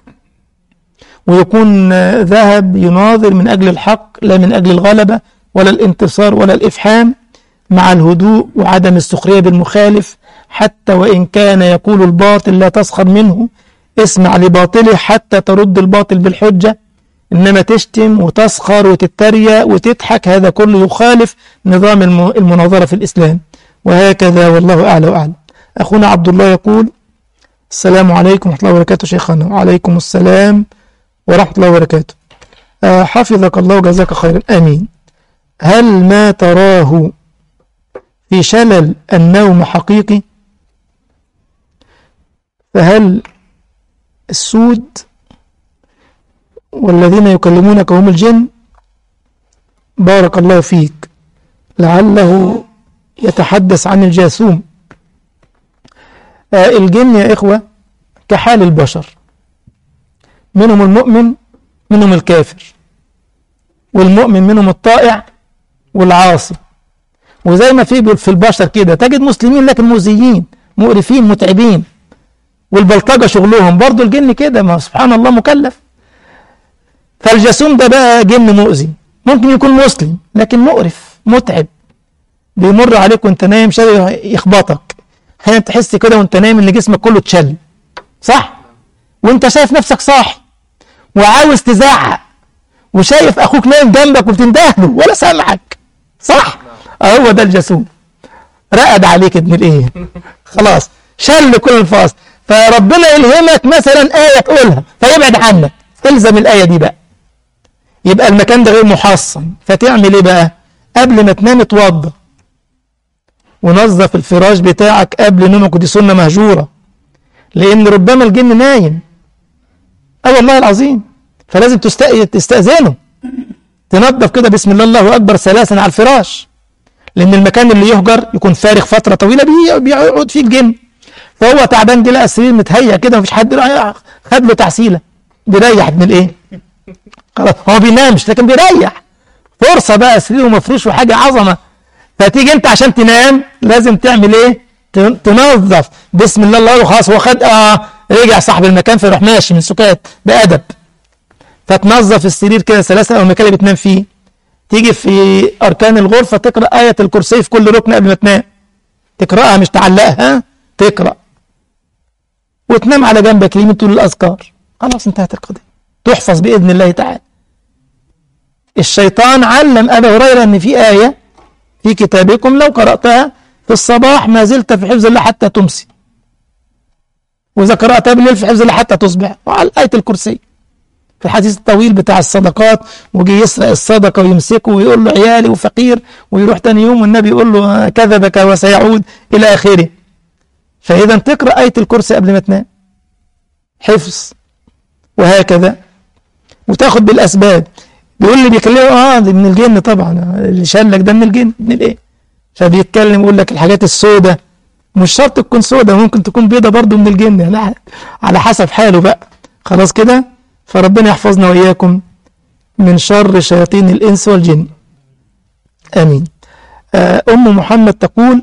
ويكون آه، ذهب يناظر من أجل الحق لا من أجل الغلبة ولا الانتصار ولا الإفحام مع الهدوء وعدم السخرية بالمخالف حتى وإن كان يقول الباطل لا تسخر منه اسمع لباطله حتى ترد الباطل بالحجة إنما تشتم وتسخر وتتريق وتضحك هذا كله يخالف نظام الم- المناظرة في الإسلام وهكذا والله أعلى وأعلم أخونا عبد الله يقول السلام عليكم ورحمة الله وبركاته شيخنا وعليكم السلام ورحمة الله وبركاته آه، حفظك الله وجزاك خيرا آمين هل ما تراه في شلل النوم حقيقي فهل السود والذين يكلمونك هم الجن بارك الله فيك لعله يتحدث عن الجاثوم آه، الجن يا إخوة كحال البشر منهم المؤمن منهم الكافر والمؤمن منهم الطائع والعاصي وزي ما في في البشر كده تجد مسلمين لكن مؤذيين مقرفين متعبين والبلطجة شغلهم برضو الجن كده ما سبحان الله مكلف فالجاسوم ده بقى جن مؤذي ممكن يكون مسلم لكن مقرف متعب بيمر عليك وانت نايم شوية يخبطك احيانا تحس كده وانت نايم ان جسمك كله اتشل صح وانت شايف نفسك صاحي وعاوز تزعق وشايف اخوك نايم جنبك وبتندهله ولا سامعك صح هو ده الجاسوم رقد عليك ابن الايه خلاص شل كل الفاصل فربنا يلهمك مثلا آية تقولها فيبعد عنك الزم الآية دي بقى يبقى المكان ده غير محصن فتعمل ايه بقى قبل ما تنام اتوضى ونظف الفراش بتاعك قبل نومك ودي سنة مهجورة لأن ربما الجن نايم اه والله العظيم فلازم تست- تستأذنه تنظف كده بسم الله الله أكبر ثلاثا على الفراش لأن المكان اللي يهجر يكون فارغ فترة طويلة بي- بيقعد فيه الجن فهو تعبان دي لقى السرير متهيأ كده مفيش حد رايح خد له تعسيلة بيريح من الايه خلاص هو بينامش لكن بيريح فرصة بقى سريره مفروش وحاجة عظمة فتيجي انت عشان تنام لازم تعمل ايه تن- تنظف بسم الله الله أكبر، خلاص هو خد اه رجع صاحب المكان فيروح ماشي من سكات بأدب فتنظف السرير كده ثلاثة او المكان اللي بتنام فيه تيجي في أركان الغرفة تقرأ آية الكرسي في كل ركن قبل ما تنام تقرأها مش تعلقها ها؟ تقرأ وتنام على جنبك اليمين طول الأذكار خلاص انتهت القضية تحفظ بإذن الله تعالى الشيطان علم أبا هريرة أن في آية في كتابكم لو قرأتها في الصباح ما زلت في حفظ الله حتى تمسي وإذا قرأتها بالليل في حفظ الله حتى تصبح وعلى آية الكرسي في الحديث الطويل بتاع الصدقات وجي يسرق الصدقة ويمسكه ويقول له عيالي وفقير ويروح تاني يوم والنبي يقول له كذبك وسيعود إلى آخره فإذا تقرأ آية الكرسي قبل ما تنام حفظ وهكذا وتاخد بالأسباب بيقول لي بيكلمه اه دي من الجن طبعا اللي شالك ده من الجن من الايه فبيتكلم يقول لك الحاجات السوداء مش شرط تكون سوداء ممكن تكون بيضة برضو من الجن يعني على حسب حاله بقى خلاص كده فربنا يحفظنا وإياكم من شر شياطين الإنس والجن آمين أم محمد تقول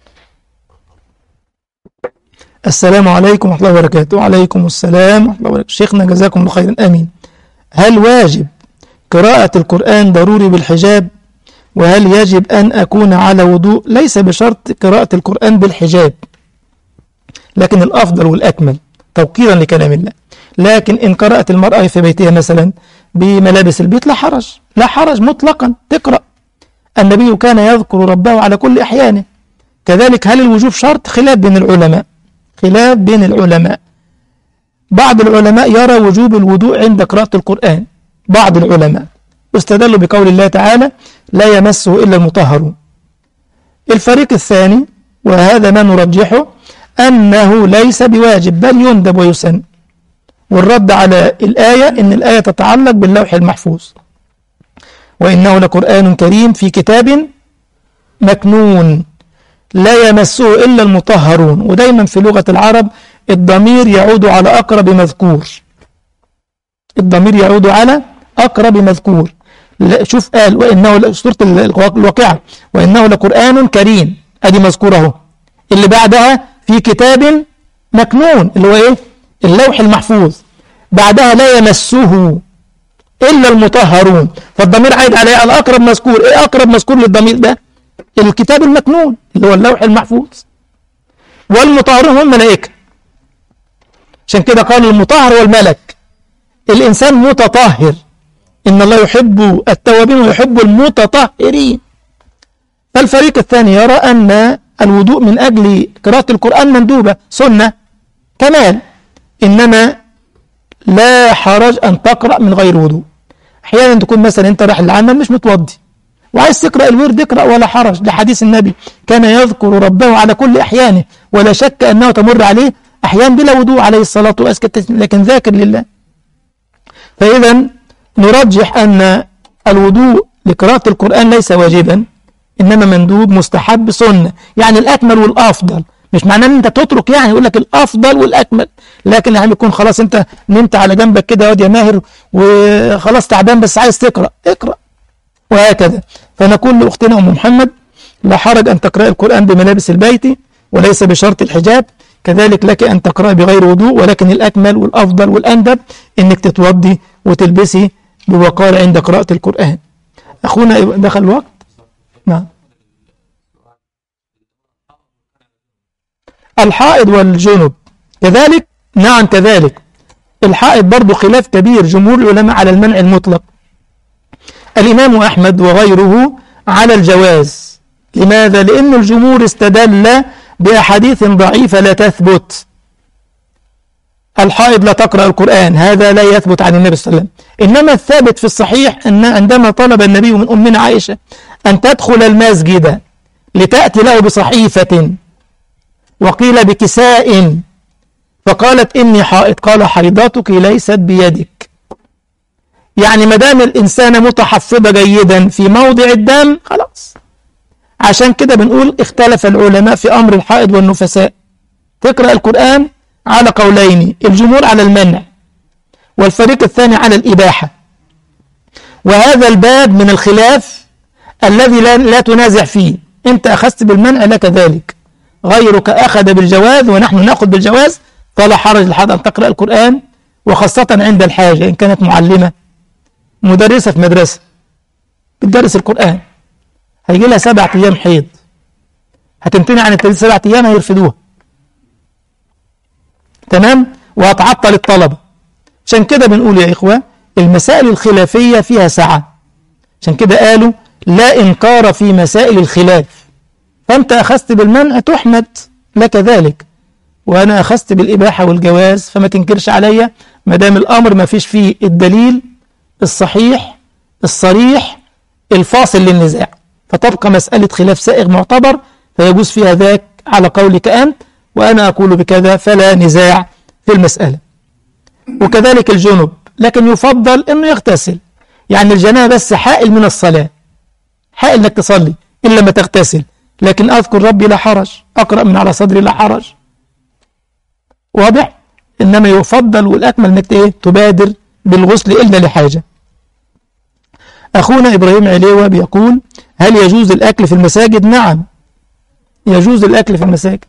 السلام عليكم ورحمة الله وبركاته وعليكم السلام ورحمة الله وبركاته شيخنا جزاكم الله خيرا آمين هل واجب قراءة القرآن ضروري بالحجاب وهل يجب أن أكون على وضوء ليس بشرط قراءة القرآن بالحجاب لكن الأفضل والأكمل توقيرا لكلام الله لكن إن قرأت المرأة في بيتها مثلا بملابس البيت لا حرج لا حرج مطلقا تقرأ النبي كان يذكر ربه على كل أحيانه كذلك هل الوجوب شرط خلاف بين العلماء خلاف بين العلماء بعض العلماء يرى وجوب الوضوء عند قراءة القرآن بعض العلماء واستدلوا بقول الله تعالى لا يمسه إلا المطهرون الفريق الثاني وهذا ما نرجحه أنه ليس بواجب بل يندب ويسن والرد على الآية إن الآية تتعلق باللوح المحفوظ وإنه لقرآن كريم في كتاب مكنون لا يمسه إلا المطهرون ودايما في لغة العرب الضمير يعود على أقرب مذكور الضمير يعود على أقرب مذكور شوف قال وإنه سورة الواقعة وإنه لقرآن كريم أدي مذكوره اللي بعدها في كتاب مكنون اللي هو إيه اللوح المحفوظ بعدها لا يمسه إلا المطهرون فالضمير عايد عليه على أقرب مذكور إيه أقرب مذكور للضمير ده الكتاب المكنون اللي هو اللوح المحفوظ والمطهرون هم الملائكة عشان كده قال المطهر والملك الإنسان متطهر إن الله يحب التوابين ويحب المتطهرين فالفريق الثاني يرى أن الوضوء من أجل قراءة القرآن مندوبة سنة كمال إنما لا حرج أن تقرأ من غير وضوء أحيانا تكون مثلا أنت رايح العمل مش متوضي وعايز تقرأ الورد اقرأ ولا حرج ده حديث النبي كان يذكر ربه على كل أحيانه ولا شك أنه تمر عليه أحيان بلا وضوء عليه الصلاة والسلام لكن ذاكر لله فإذا نرجح أن الوضوء لقراءة القرآن ليس واجبا إنما مندوب مستحب سنة يعني الأكمل والأفضل مش معناه ان انت تترك يعني يقول لك الافضل والاكمل لكن يعني يكون خلاص انت نمت على جنبك كده يا ماهر وخلاص تعبان بس عايز تقرا اقرا وهكذا فنقول لاختنا ام محمد لا حرج ان تقرا القران بملابس البيت وليس بشرط الحجاب كذلك لك ان تقرا بغير وضوء ولكن الاكمل والافضل والاندب انك تتوضي وتلبسي بوقار عند قراءه القران اخونا دخل الوقت نعم الحائض والجنب كذلك نعم كذلك الحائض برضو خلاف كبير جمهور العلماء على المنع المطلق الإمام أحمد وغيره على الجواز لماذا؟ لأن الجمهور استدل بأحاديث ضعيفة لا تثبت الحائض لا تقرأ القرآن هذا لا يثبت عن النبي صلى الله عليه وسلم إنما الثابت في الصحيح أن عندما طلب النبي من أمنا عائشة أن تدخل المسجد لتأتي له بصحيفة وقيل بكساء فقالت إني حائض قال حيضتك ليست بيدك يعني ما دام الإنسان متحفظة جيدا في موضع الدم خلاص عشان كده بنقول اختلف العلماء في أمر الحائض والنفساء تقرأ القرآن على قولين الجمهور على المنع والفريق الثاني على الإباحة وهذا الباب من الخلاف الذي لا, لا تنازع فيه انت أخذت بالمنع لك ذلك غيرك أخذ بالجواز ونحن نأخذ بالجواز فلا حرج لحد أن تقرأ القرآن وخاصة عند الحاجة إن كانت معلمة مدرسة في مدرسة بتدرس القرآن هيجي لها سبعة أيام حيض هتمتنع عن التدريس سبعة أيام هيرفدوها تمام وهتعطل الطلبة عشان كده بنقول يا إخوة المسائل الخلافية فيها سعة عشان كده قالوا لا إنكار في مسائل الخلاف فأنت أخذت بالمنع تحمد لك ذلك وأنا أخذت بالإباحة والجواز فما تنكرش عليا ما دام الأمر ما فيش فيه الدليل الصحيح الصريح الفاصل للنزاع فتبقى مسألة خلاف سائغ معتبر فيجوز فيها ذاك على قولك أنت وأنا أقول بكذا فلا نزاع في المسألة وكذلك الجنب لكن يفضل أنه يغتسل يعني الجنابة بس حائل من الصلاة حائل أنك تصلي إلا ما تغتسل لكن أذكر ربي لا حرج أقرأ من على صدري لا حرج واضح إنما يفضل والأكمل أنك إيه تبادر بالغسل إلا لحاجة أخونا إبراهيم عليوة بيقول هل يجوز الأكل في المساجد نعم يجوز الأكل في المساجد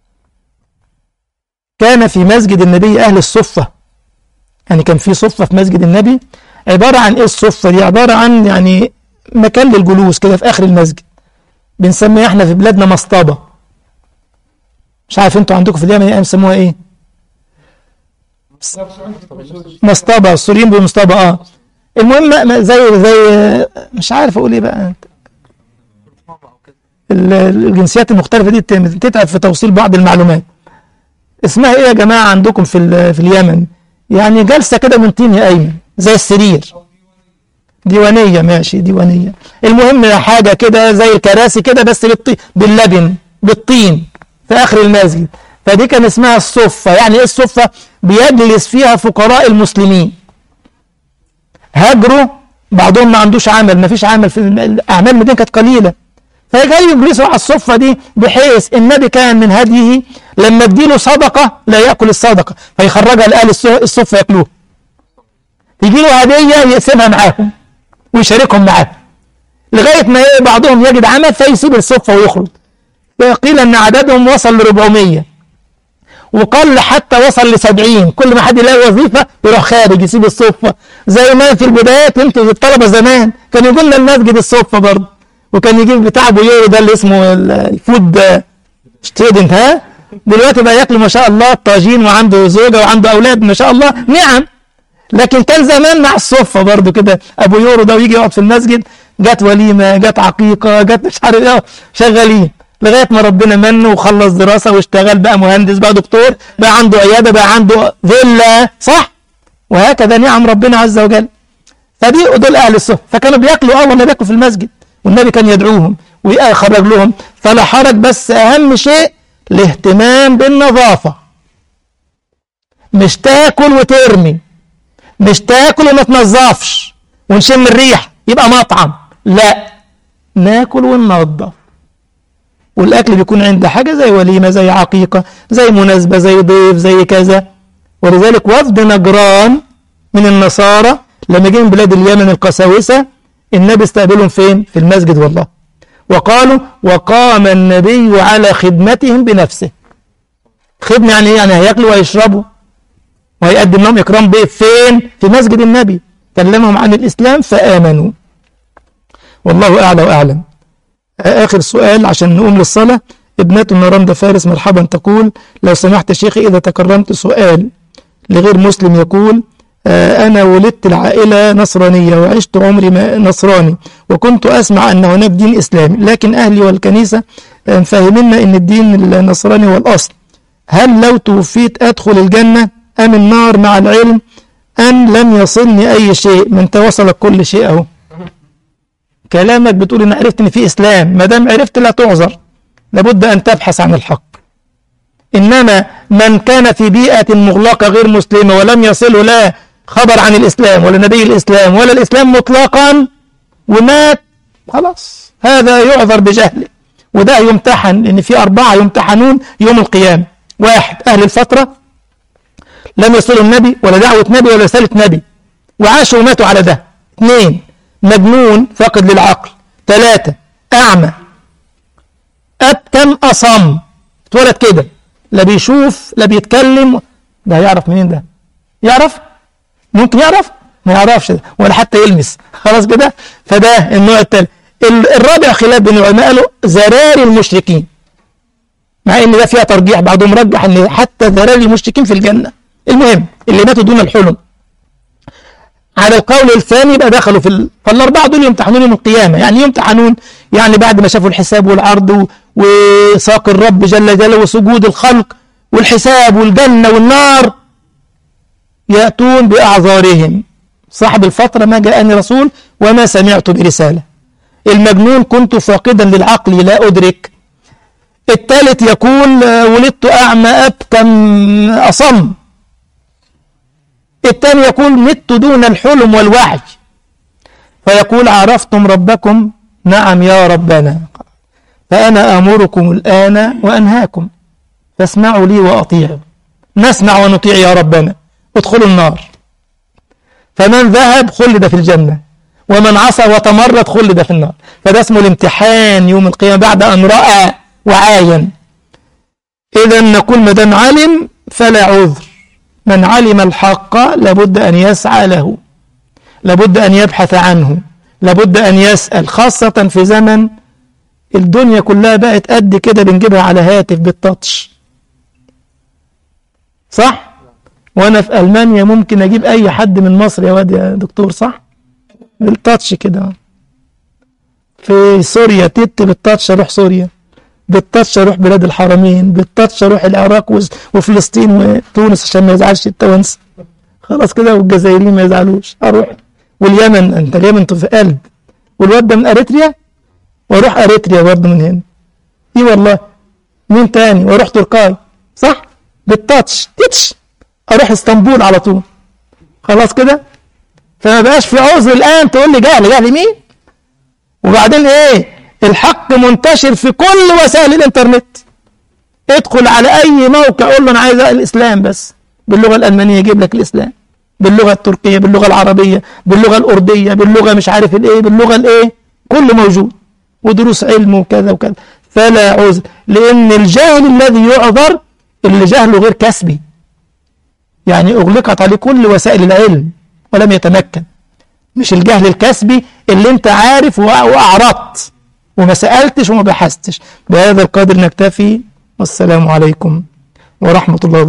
كان في مسجد النبي أهل الصفة يعني كان في صفة في مسجد النبي عبارة عن إيه الصفة دي عبارة عن يعني مكان للجلوس كده في آخر المسجد بنسميها احنا في بلادنا مصطبة مش عارف انتوا عندكم في اليمن ايه بيسموها ايه مصطبة السوريين بمصطبة اه المهم زي زي مش عارف اقول ايه بقى الجنسيات المختلفة دي تتعب في توصيل بعض المعلومات اسمها ايه يا جماعة عندكم في في اليمن يعني جلسة كده من طين يا ايمن زي السرير ديوانية ماشي ديوانية المهم حاجة كده زي الكراسي كده بس بالطين باللبن بالطين في آخر المسجد فدي كان اسمها الصفة يعني ايه الصفة بيجلس فيها فقراء المسلمين هاجروا بعضهم ما عندوش عمل ما فيش عمل في الأعمال المدينة كانت قليلة فجاي يجلسوا على الصفة دي بحيث النبي كان من هديه لما تديله صدقة لا يأكل الصدقة فيخرجها لأهل الصفة يأكلوها يجي له هدية يقسمها معاهم ويشاركهم معاه لغاية ما بعضهم يجد عمل فيسيب الصفة ويخرج قيل أن عددهم وصل ل 400 وقل حتى وصل ل 70 كل ما حد يلاقي وظيفة يروح خارج يسيب الصفة زي ما في البدايات انتوا الطلبة زمان كان يقول لنا المسجد الصفة برضه وكان يجيب بتاع ابو يورو ده اللي اسمه الفود ستودنت ها دلوقتي بقى ياكلوا ما شاء الله طاجين وعنده زوجة وعنده أولاد ما شاء الله نعم لكن كان زمان مع الصفة برضو كده أبو يورو ده ويجي يقعد في المسجد جت وليمة جت عقيقة جت مش عارف ايه شغالين لغاية ما ربنا منه وخلص دراسة واشتغل بقى مهندس بقى دكتور بقى عنده عيادة بقى عنده فيلا صح وهكذا نعم ربنا عز وجل فدي دول أهل الصفة فكانوا بياكلوا أول ما بياكلوا في المسجد والنبي كان يدعوهم ويخرج لهم فلا حرج بس أهم شيء الاهتمام بالنظافة مش تاكل وترمي مش تاكل وما تنظفش ونشم الريح يبقى مطعم لا ناكل وننظف والاكل بيكون عند حاجه زي وليمه زي عقيقه زي مناسبه زي ضيف زي كذا ولذلك وفد نجران من النصارى لما جه من بلاد اليمن القساوسه النبي استقبلهم فين في المسجد والله وقالوا وقام النبي على خدمتهم بنفسه خدمه يعني ايه يعني هياكلوا وهيشربوا وهيقدم لهم إكرام ضيف فين؟ في مسجد النبي كلمهم عن الإسلام فآمنوا والله أعلى وأعلم آخر سؤال عشان نقوم للصلاة ابنتنا رمضة فارس مرحبا تقول لو سمحت شيخي إذا تكرمت سؤال لغير مسلم يقول أنا ولدت العائلة نصرانية وعشت عمري نصراني وكنت أسمع أن هناك دين إسلامي لكن أهلي والكنيسة فهمنا أن الدين النصراني هو الأصل هل لو توفيت أدخل الجنة أم النار مع العلم أن لم يصلني أي شيء من توصلك كل شيء أهو كلامك بتقول إن عرفت إن في إسلام ما دام عرفت لا تعذر لابد أن تبحث عن الحق إنما من كان في بيئة مغلقة غير مسلمة ولم يصله لا خبر عن الإسلام ولا نبي الإسلام ولا الإسلام مطلقا ومات خلاص هذا يعذر بجهله وده يمتحن لأن في أربعة يمتحنون يوم القيامة واحد أهل الفترة لم يصلوا النبي ولا دعوة نبي ولا رسالة نبي وعاشوا وماتوا على ده اثنين مجنون فاقد للعقل ثلاثة أعمى أبكم أصم اتولد كده لا بيشوف لا بيتكلم ده يعرف منين ده يعرف ممكن يعرف ما يعرفش ده ولا حتى يلمس خلاص كده فده النوع الثالث الرابع خلاف بين العلماء قالوا زرار المشركين مع مع ان ده فيها ترجيح بعضهم رجح ان حتى ذلال المشركين في الجنة المهم اللي ماتوا دون الحلم على القول الثاني يبقى دخلوا في ال... فالأربعة دول يمتحنون يوم القيامة يعني يمتحنون يعني بعد ما شافوا الحساب والعرض و... وساق الرب جل جلاله وسجود الخلق والحساب والجنة والنار يأتون بأعذارهم صاحب الفترة ما جاءني رسول وما سمعت برسالة المجنون كنت فاقدا للعقل لا أدرك الثالث يقول ولدت أعمى أبكم أصم الثاني يقول مت دون الحلم والوعي فيقول عرفتم ربكم نعم يا ربنا فأنا أمركم الآن وأنهاكم فاسمعوا لي وأطيعوا نسمع ونطيع يا ربنا ادخلوا النار فمن ذهب خلد في الجنة ومن عصى وتمرد خلد في النار فده اسمه الامتحان يوم القيامة بعد أن رأى وعاين إذا نقول ما دام علم فلا عذر من علم الحق لابد أن يسعى له لابد أن يبحث عنه لابد أن يسأل خاصة في زمن الدنيا كلها بقت قد كده بنجيبها على هاتف بالتاتش صح؟ وأنا في ألمانيا ممكن أجيب أي حد من مصر يا واد يا دكتور صح؟ بالتاتش كده في سوريا تت بالتاتش أروح سوريا بالتاتش أروح بلاد الحرمين بالتاتش أروح العراق وفلسطين وتونس عشان ما يزعلش التوانسة خلاص كده والجزائريين ما يزعلوش أروح واليمن أنت اليمن أنت في قلب والواد ده من أريتريا وأروح أريتريا برضه من هنا إيه والله مين تاني وأروح تركاي صح بالتاتش تتش أروح اسطنبول على طول خلاص كده فما بقاش في عذر الآن تقول لي جهل جهل مين وبعدين إيه الحق منتشر في كل وسائل الانترنت ادخل على اي موقع قول له انا عايز الاسلام بس باللغه الالمانيه يجيب لك الاسلام باللغه التركيه باللغه العربيه باللغه الارديه باللغه مش عارف الايه باللغه الايه كله موجود ودروس علم وكذا وكذا فلا عذر لان الجاهل الذي يعذر اللي جهله غير كسبي يعني اغلقت عليه كل وسائل العلم ولم يتمكن مش الجهل الكسبي اللي انت عارف واعرضت وما سألتش وما بحثتش بهذا القدر نكتفي والسلام عليكم ورحمة الله وبركاته